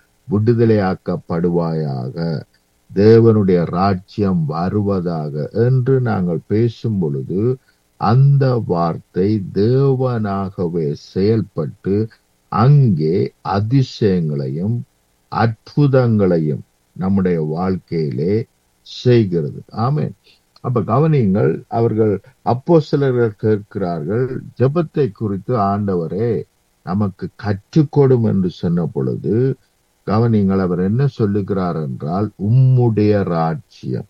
விடுதலையாக்கப்படுவாயாக தேவனுடைய ராஜ்யம் வருவதாக என்று நாங்கள் பேசும் பொழுது அந்த வார்த்தை தேவனாகவே செயல்பட்டு அங்கே அதிசயங்களையும் அற்புதங்களையும் நம்முடைய வாழ்க்கையிலே செய்கிறது ஆமே அப்ப கவனியுங்கள் அவர்கள் அப்போ சிலர்கள் கேட்கிறார்கள் ஜபத்தை குறித்து ஆண்டவரே நமக்கு கற்றுக்கொடும் என்று சொன்ன பொழுது கவனிங்கள் அவர் என்ன சொல்லுகிறார் என்றால் உம்முடைய ராஜ்யம்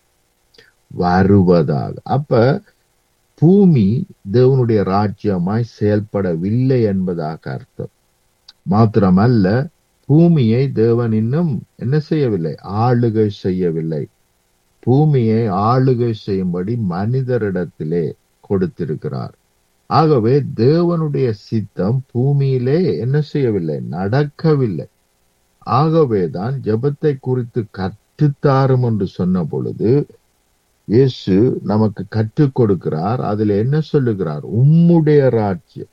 வருவதாக அப்ப பூமி தேவனுடைய ராஜ்யமாய் செயல்படவில்லை என்பதாக அர்த்தம் மாத்திரமல்ல பூமியை தேவன் இன்னும் என்ன செய்யவில்லை ஆளுகை செய்யவில்லை பூமியை ஆளுகை செய்யும்படி மனிதரிடத்திலே கொடுத்திருக்கிறார் ஆகவே தேவனுடைய சித்தம் பூமியிலே என்ன செய்யவில்லை நடக்கவில்லை ஆகவேதான் ஜபத்தை குறித்து கற்றுத்தாரும் என்று சொன்ன பொழுது இயேசு நமக்கு கற்றுக் கொடுக்கிறார் அதுல என்ன சொல்லுகிறார் உம்முடைய ராஜ்யம்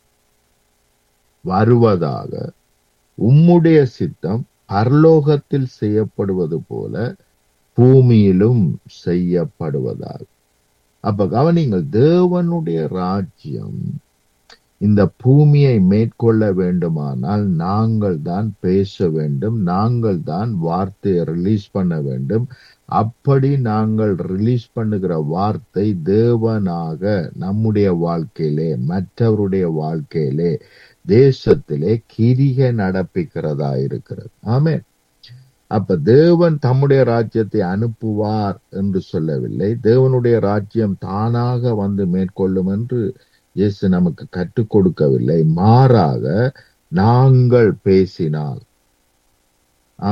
வருவதாக உம்முடைய சித்தம் பரலோகத்தில் செய்யப்படுவது போல பூமியிலும் செய்யப்படுவதாக அப்ப கவனிங்கள் தேவனுடைய ராஜ்யம் இந்த பூமியை மேற்கொள்ள வேண்டுமானால் நாங்கள் தான் பேச வேண்டும் நாங்கள் தான் வார்த்தையை ரிலீஸ் பண்ண வேண்டும் அப்படி நாங்கள் ரிலீஸ் பண்ணுகிற வார்த்தை தேவனாக நம்முடைய வாழ்க்கையிலே மற்றவருடைய வாழ்க்கையிலே தேசத்திலே கிரிகை நடப்பிக்கிறதா இருக்கிறது ஆமே அப்ப தேவன் தம்முடைய ராஜ்யத்தை அனுப்புவார் என்று சொல்லவில்லை தேவனுடைய ராஜ்யம் தானாக வந்து மேற்கொள்ளும் என்று இயேசு நமக்கு கற்றுக் கொடுக்கவில்லை மாறாக நாங்கள் பேசினால் ஆமேன்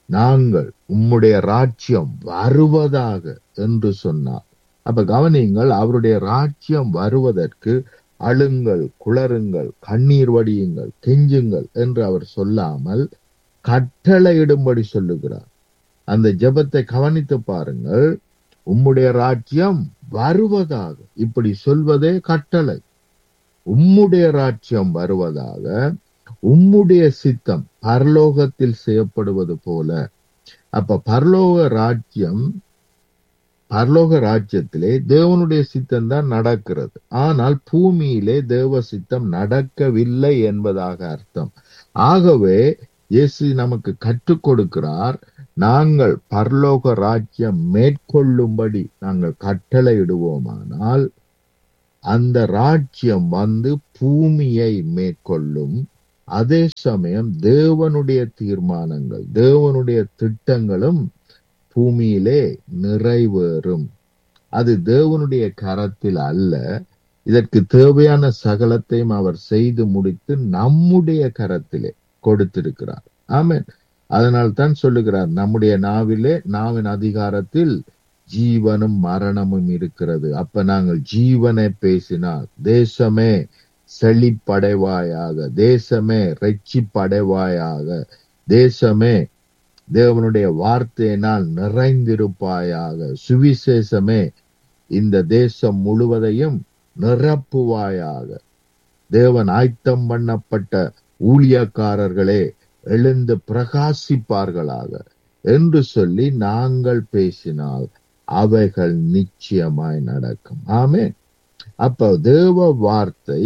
நாங்கள் உம்முடைய ராஜ்யம் வருவதாக என்று சொன்னார் அப்ப கவனியுங்கள் அவருடைய ராஜ்யம் வருவதற்கு அழுங்கள் குளறுங்கள் கண்ணீர் வடியுங்கள் கெஞ்சுங்கள் என்று அவர் சொல்லாமல் கட்டளையிடும்படி சொல்லுகிறார் அந்த ஜெபத்தை கவனித்து பாருங்கள் உம்முடைய ராஜ்யம் வருவதாக இப்படி சொல்வதே கட்டளை உம்முடைய ராஜ்யம் வருவதாக உம்முடைய சித்தம் பரலோகத்தில் செய்யப்படுவது போல அப்ப பரலோக ராஜ்யம் பரலோக ராஜ்யத்திலே தேவனுடைய சித்தம் தான் நடக்கிறது ஆனால் பூமியிலே தேவ சித்தம் நடக்கவில்லை என்பதாக அர்த்தம் ஆகவே இயேசு நமக்கு கற்றுக் கொடுக்கிறார் நாங்கள் பரலோக ராஜ்யம் மேற்கொள்ளும்படி நாங்கள் கட்டளையிடுவோமானால் அந்த ராஜ்யம் வந்து பூமியை மேற்கொள்ளும் அதே சமயம் தேவனுடைய தீர்மானங்கள் தேவனுடைய திட்டங்களும் பூமியிலே நிறைவேறும் அது தேவனுடைய கரத்தில் அல்ல இதற்கு தேவையான சகலத்தையும் அவர் செய்து முடித்து நம்முடைய கரத்திலே கொடுத்திருக்கிறார் ஆமென் அதனால் தான் சொல்லுகிறார் நம்முடைய நாவிலே நாவின் அதிகாரத்தில் ஜீவனும் மரணமும் இருக்கிறது அப்ப நாங்கள் ஜீவனை பேசினால் தேசமே செழிப்படைவாயாக தேசமே ரெச்சிப்படைவாயாக தேசமே தேவனுடைய வார்த்தையினால் நிறைந்திருப்பாயாக சுவிசேஷமே இந்த தேசம் முழுவதையும் நிரப்புவாயாக தேவன் ஆயத்தம் பண்ணப்பட்ட ஊழியக்காரர்களே எழுந்து பிரகாசிப்பார்களாக என்று சொல்லி நாங்கள் பேசினால் அவைகள் நிச்சயமாய் நடக்கும் ஆமே அப்ப தேவ வார்த்தை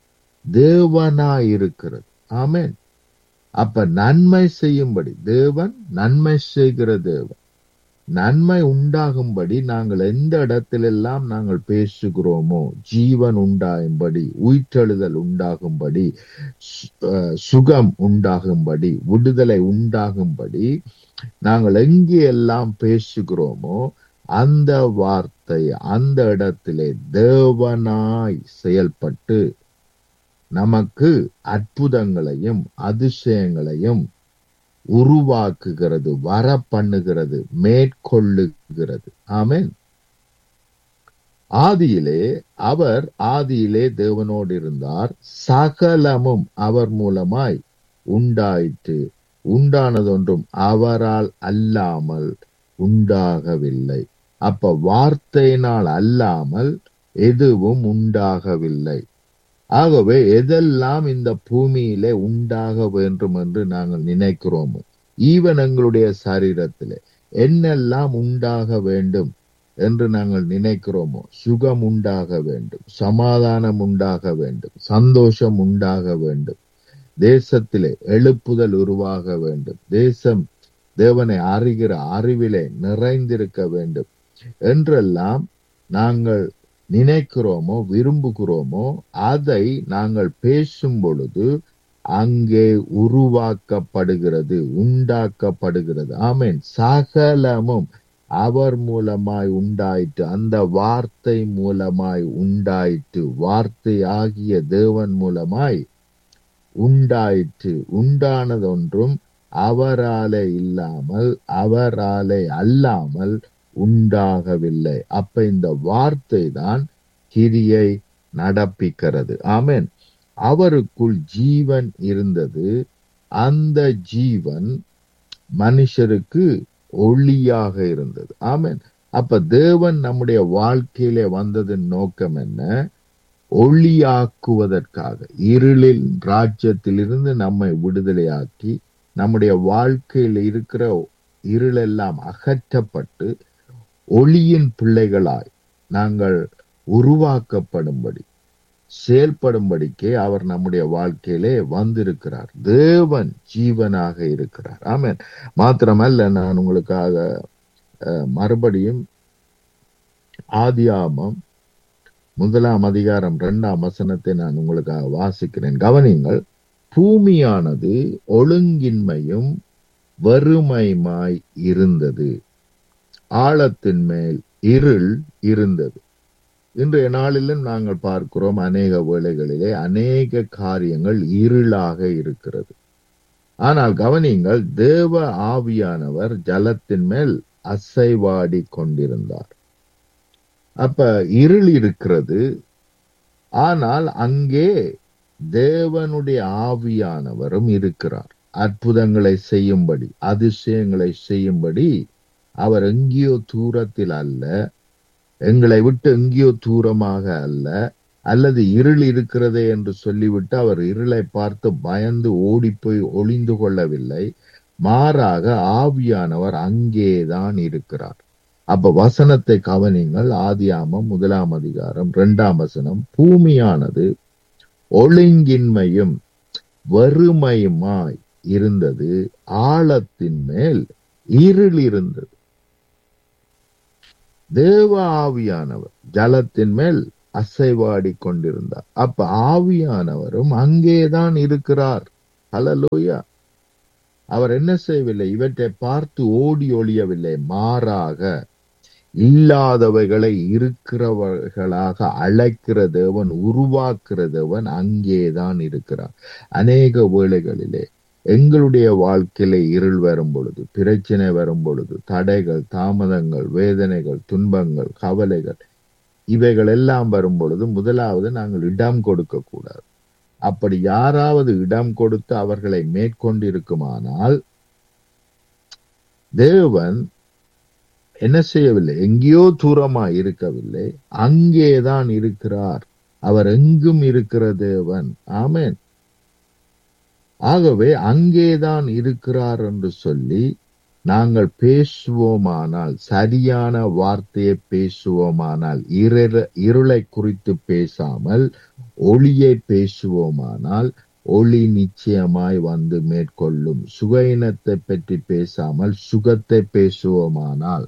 தேவனாய் இருக்கிறது ஆமேன் அப்ப நன்மை செய்யும்படி தேவன் நன்மை செய்கிற தேவன் நன்மை உண்டாகும்படி நாங்கள் எந்த இடத்திலெல்லாம் நாங்கள் பேசுகிறோமோ ஜீவன் உண்டாகும்படி உயிர்த்தெழுதல் உண்டாகும்படி சு- அஹ் சுகம் உண்டாகும்படி விடுதலை உண்டாகும்படி நாங்கள் எங்கே எல்லாம் பேசுகிறோமோ அந்த வார்த்தை அந்த இடத்திலே தேவனாய் செயல்பட்டு நமக்கு அற்புதங்களையும் அதிசயங்களையும் உருவாக்குகிறது வர பண்ணுகிறது மேற்கொள்ளுகிறது ஆமென் ஆதியிலே அவர் ஆதியிலே தேவனோடு இருந்தார் சகலமும் அவர் மூலமாய் உண்டாயிற்று உண்டானதொன்றும் அவரால் அல்லாமல் உண்டாகவில்லை அப்ப வார்த்தையினால் அல்லாமல் எதுவும் உண்டாகவில்லை ஆகவே எதெல்லாம் இந்த பூமியிலே உண்டாக வேண்டும் என்று நாங்கள் நினைக்கிறோமோ ஈவன் எங்களுடைய சரீரத்திலே என்னெல்லாம் உண்டாக வேண்டும் என்று நாங்கள் நினைக்கிறோமோ சுகம் உண்டாக வேண்டும் சமாதானம் உண்டாக வேண்டும் சந்தோஷம் உண்டாக வேண்டும் தேசத்திலே எழுப்புதல் உருவாக வேண்டும் தேசம் தேவனை அறிகிற அறிவிலே நிறைந்திருக்க வேண்டும் என்றெல்லாம் நாங்கள் நினைக்கிறோமோ விரும்புகிறோமோ அதை நாங்கள் பேசும் பொழுது அங்கே உருவாக்கப்படுகிறது உண்டாக்கப்படுகிறது ஆமென் சகலமும் அவர் மூலமாய் உண்டாயிற்று அந்த வார்த்தை மூலமாய் உண்டாயிற்று வார்த்தை ஆகிய தேவன் மூலமாய் உண்டாயிற்று உண்டானதொன்றும் அவராலே இல்லாமல் அவராலே அல்லாமல் உண்டாகவில்லை அப்ப இந்த வார்த்தை தான் கிரியை நடப்பிக்கிறது ஆமென் அவருக்குள் ஜீவன் இருந்தது அந்த ஜீவன் மனுஷருக்கு ஒளியாக இருந்தது ஆமென் அப்ப தேவன் நம்முடைய வாழ்க்கையிலே வந்ததன் நோக்கம் என்ன ஒளியாக்குவதற்காக இருளில் ராஜ்யத்திலிருந்து நம்மை விடுதலையாக்கி நம்முடைய வாழ்க்கையில் இருக்கிற இருளெல்லாம் அகற்றப்பட்டு ஒளியின் பிள்ளைகளாய் நாங்கள் உருவாக்கப்படும்படி செயல்படும்படிக்கே அவர் நம்முடைய வாழ்க்கையிலே வந்திருக்கிறார் தேவன் ஜீவனாக இருக்கிறார் ஆமென் மாத்திரமல்ல நான் உங்களுக்காக அஹ், மறுபடியும் ஆதியாமம் முதலாம் அதிகாரம் இரண்டாம் வசனத்தை நான் உங்களுக்காக வாசிக்கிறேன் கவனியுங்கள் பூமியானது ஒழுங்கின்மையும் வறுமையுமாய் இருந்தது ஆழத்தின் மேல் இருள் இருந்தது இன்றைய நாளிலும் நாங்கள் பார்க்கிறோம் அநேக வேளைகளிலே அநேக காரியங்கள் இருளாக இருக்கிறது ஆனால் கவனியுங்கள் தேவ ஆவியானவர் ஜலத்தின் மேல் அசைவாடி கொண்டிருந்தார் அப்ப இருள் இருக்கிறது ஆனால் அங்கே தேவனுடைய ஆவியானவரும் இருக்கிறார் அற்புதங்களை செய்யும்படி அதிசயங்களை செய்யும்படி அவர் எங்கேயோ தூரத்தில் அல்ல எங்களை விட்டு எங்கேயோ தூரமாக அல்ல அல்லது இருள் இருக்கிறதே என்று சொல்லிவிட்டு அவர் இருளை பார்த்து பயந்து ஓடிப்போய் ஒளிந்து கொள்ளவில்லை மாறாக ஆவியானவர் அங்கேதான் இருக்கிறார் அப்ப வசனத்தை கவனிங்கள் ஆதியாமம் முதலாம் அதிகாரம் இரண்டாம் வசனம் பூமியானது ஒழுங்கின்மையும் வறுமையுமாய் இருந்தது ஆழத்தின் மேல் இருள் இருந்தது தேவ ஆவியானவர் ஜலத்தின் மேல் அசைவாடி கொண்டிருந்தார் அப்ப ஆவியானவரும் அங்கேதான் இருக்கிறார் ஹலலூயா அவர் என்ன செய்யவில்லை இவற்றை பார்த்து ஓடி ஒழியவில்லை மாறாக இல்லாதவைகளை இருக்கிறவர்களாக அழைக்கிற தேவன் உருவாக்குற தேவன் அங்கேதான் இருக்கிறார் அநேக வேளைகளிலே எங்களுடைய வாழ்க்கையில இருள் வரும் பொழுது பிரச்சனை வரும் பொழுது தடைகள் தாமதங்கள் வேதனைகள் துன்பங்கள் கவலைகள் இவைகள் எல்லாம் வரும் பொழுது முதலாவது நாங்கள் இடம் கொடுக்க கூடாது அப்படி யாராவது இடம் கொடுத்து அவர்களை மேற்கொண்டிருக்குமானால் தேவன் என்ன செய்யவில்லை எங்கேயோ தூரமா இருக்கவில்லை அங்கேதான் இருக்கிறார் அவர் எங்கும் இருக்கிற தேவன் ஆமேன் ஆகவே அங்கேதான் இருக்கிறார் என்று சொல்லி நாங்கள் பேசுவோமானால் சரியான வார்த்தையை பேசுவோமானால் இருளை குறித்து பேசாமல் ஒளியை பேசுவோமானால் ஒளி நிச்சயமாய் வந்து மேற்கொள்ளும் சுகையினத்தை பற்றி பேசாமல் சுகத்தை பேசுவோமானால்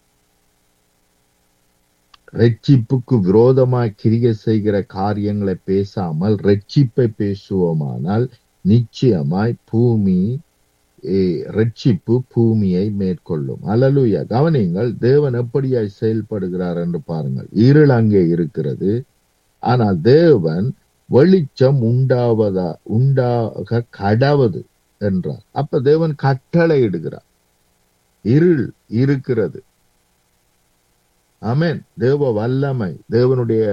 ரட்சிப்புக்கு விரோதமாய் கிரிகை செய்கிற காரியங்களை பேசாமல் ரட்சிப்பை பேசுவோமானால் நிச்சயமாய் பூமி ரட்சிப்பு பூமியை மேற்கொள்ளும் அலலுயா கவனிங்கள் தேவன் எப்படியாய் செயல்படுகிறார் என்று பாருங்கள் இருள் அங்கே இருக்கிறது ஆனால் தேவன் வெளிச்சம் உண்டாவதா உண்டாக கடவது என்றார் அப்ப தேவன் கட்டளை இடுகிறார் இருள் இருக்கிறது அமேன் தேவ வல்லமை தேவனுடைய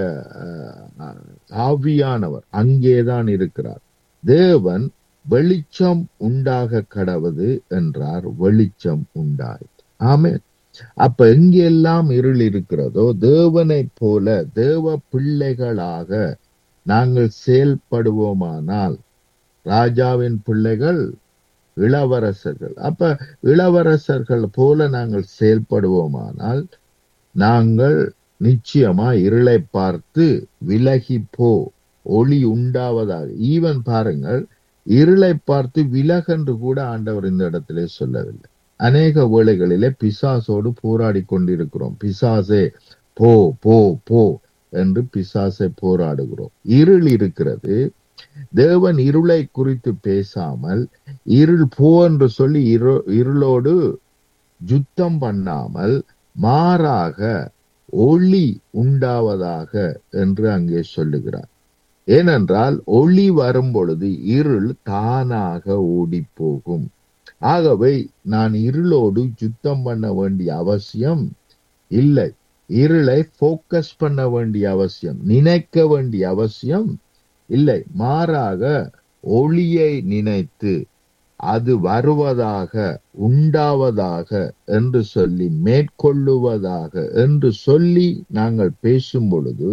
ஆவியானவர் அங்கேதான் இருக்கிறார் தேவன் வெளிச்சம் உண்டாக கடவது என்றார் வெளிச்சம் உண்டாயிற்று ஆமே அப்ப எங்கெல்லாம் இருள் இருக்கிறதோ தேவனை போல தேவ பிள்ளைகளாக நாங்கள் செயல்படுவோமானால் ராஜாவின் பிள்ளைகள் இளவரசர்கள் அப்ப இளவரசர்கள் போல நாங்கள் செயல்படுவோமானால் நாங்கள் நிச்சயமா இருளை பார்த்து விலகி போ ஒளி உண்டாவதாக ஈவன் பாருங்கள் இருளை பார்த்து விலகென்று கூட ஆண்டவர் இந்த இடத்திலே சொல்லவில்லை அநேக வேளைகளிலே பிசாசோடு போராடி கொண்டிருக்கிறோம் பிசாசே போ போ போ என்று பிசாசை போராடுகிறோம் இருள் இருக்கிறது தேவன் இருளை குறித்து பேசாமல் இருள் போ என்று சொல்லி இருளோடு யுத்தம் பண்ணாமல் மாறாக ஒளி உண்டாவதாக என்று அங்கே சொல்லுகிறார் ஏனென்றால் ஒளி வரும் பொழுது இருள் தானாக ஓடி போகும் ஆகவே நான் இருளோடு யுத்தம் பண்ண வேண்டிய அவசியம் இல்லை இருளை போக்கஸ் பண்ண வேண்டிய அவசியம் நினைக்க வேண்டிய அவசியம் இல்லை மாறாக ஒளியை நினைத்து அது வருவதாக உண்டாவதாக என்று சொல்லி மேற்கொள்ளுவதாக என்று சொல்லி நாங்கள் பேசும் பொழுது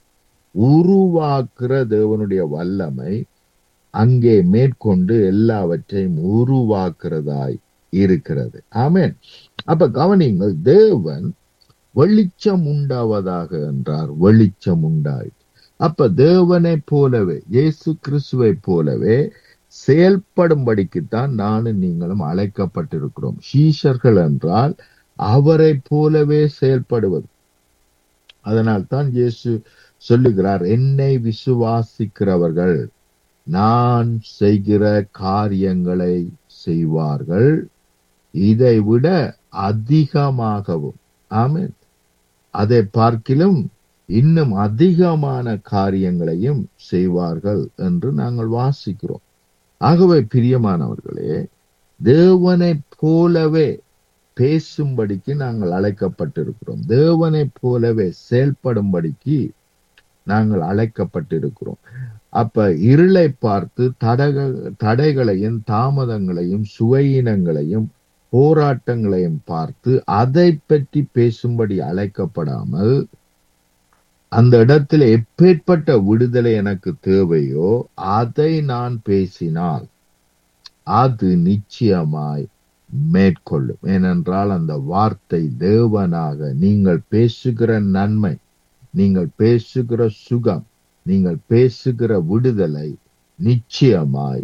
உருவாக்குற தேவனுடைய வல்லமை அங்கே மேற்கொண்டு எல்லாவற்றையும் உருவாக்குறதாய் இருக்கிறது ஆமேன் அப்ப கவனிங்கள் தேவன் வெளிச்சம் உண்டாவதாக என்றார் வெளிச்சம் உண்டாயிற்று அப்ப தேவனை போலவே இயேசு கிறிஸ்துவை போலவே செயல்படும்படிக்குத்தான் நானும் நீங்களும் அழைக்கப்பட்டிருக்கிறோம் சீஷர்கள் என்றால் அவரை போலவே செயல்படுவது அதனால் தான் இயேசு சொல்லுகிறார் என்னை விசுவாசிக்கிறவர்கள் நான் செய்கிற காரியங்களை செய்வார்கள் இதை விட அதிகமாகவும் ஆமென் அதை பார்க்கிலும் இன்னும் அதிகமான காரியங்களையும் செய்வார்கள் என்று நாங்கள் வாசிக்கிறோம் ஆகவே பிரியமானவர்களே தேவனைப் போலவே பேசும்படிக்கு நாங்கள் அழைக்கப்பட்டிருக்கிறோம் தேவனைப் போலவே செயல்படும்படிக்கு நாங்கள் அழைக்கப்பட்டிருக்கிறோம் அப்ப இருளை பார்த்து தடக தடைகளையும் தாமதங்களையும் சுவையினங்களையும் போராட்டங்களையும் பார்த்து அதை பற்றி பேசும்படி அழைக்கப்படாமல் அந்த இடத்துல எப்பேற்பட்ட விடுதலை எனக்கு தேவையோ அதை நான் பேசினால் அது நிச்சயமாய் மேற்கொள்ளும் ஏனென்றால் அந்த வார்த்தை தேவனாக நீங்கள் பேசுகிற நன்மை நீங்கள் பேசுகிற சுகம் நீங்கள் பேசுகிற விடுதலை நிச்சயமாய்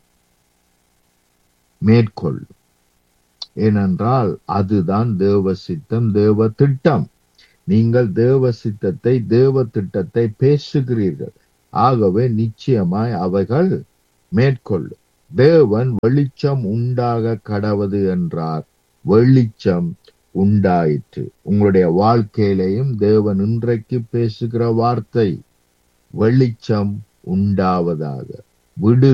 மேற்கொள்ளும் ஏனென்றால் அதுதான் தேவ சித்தம் தேவ திட்டம் நீங்கள் தேவ சித்தத்தை தேவ திட்டத்தை பேசுகிறீர்கள் ஆகவே நிச்சயமாய் அவைகள் மேற்கொள்ளும் தேவன் வெளிச்சம் உண்டாக கடவது என்றார் வெளிச்சம் உண்டாயிற்று உங்களுடைய வாழ்க்கையிலையும் தேவன் இன்றைக்கு பேசுகிற வார்த்தை வெளிச்சம் உண்டாவதாக விடு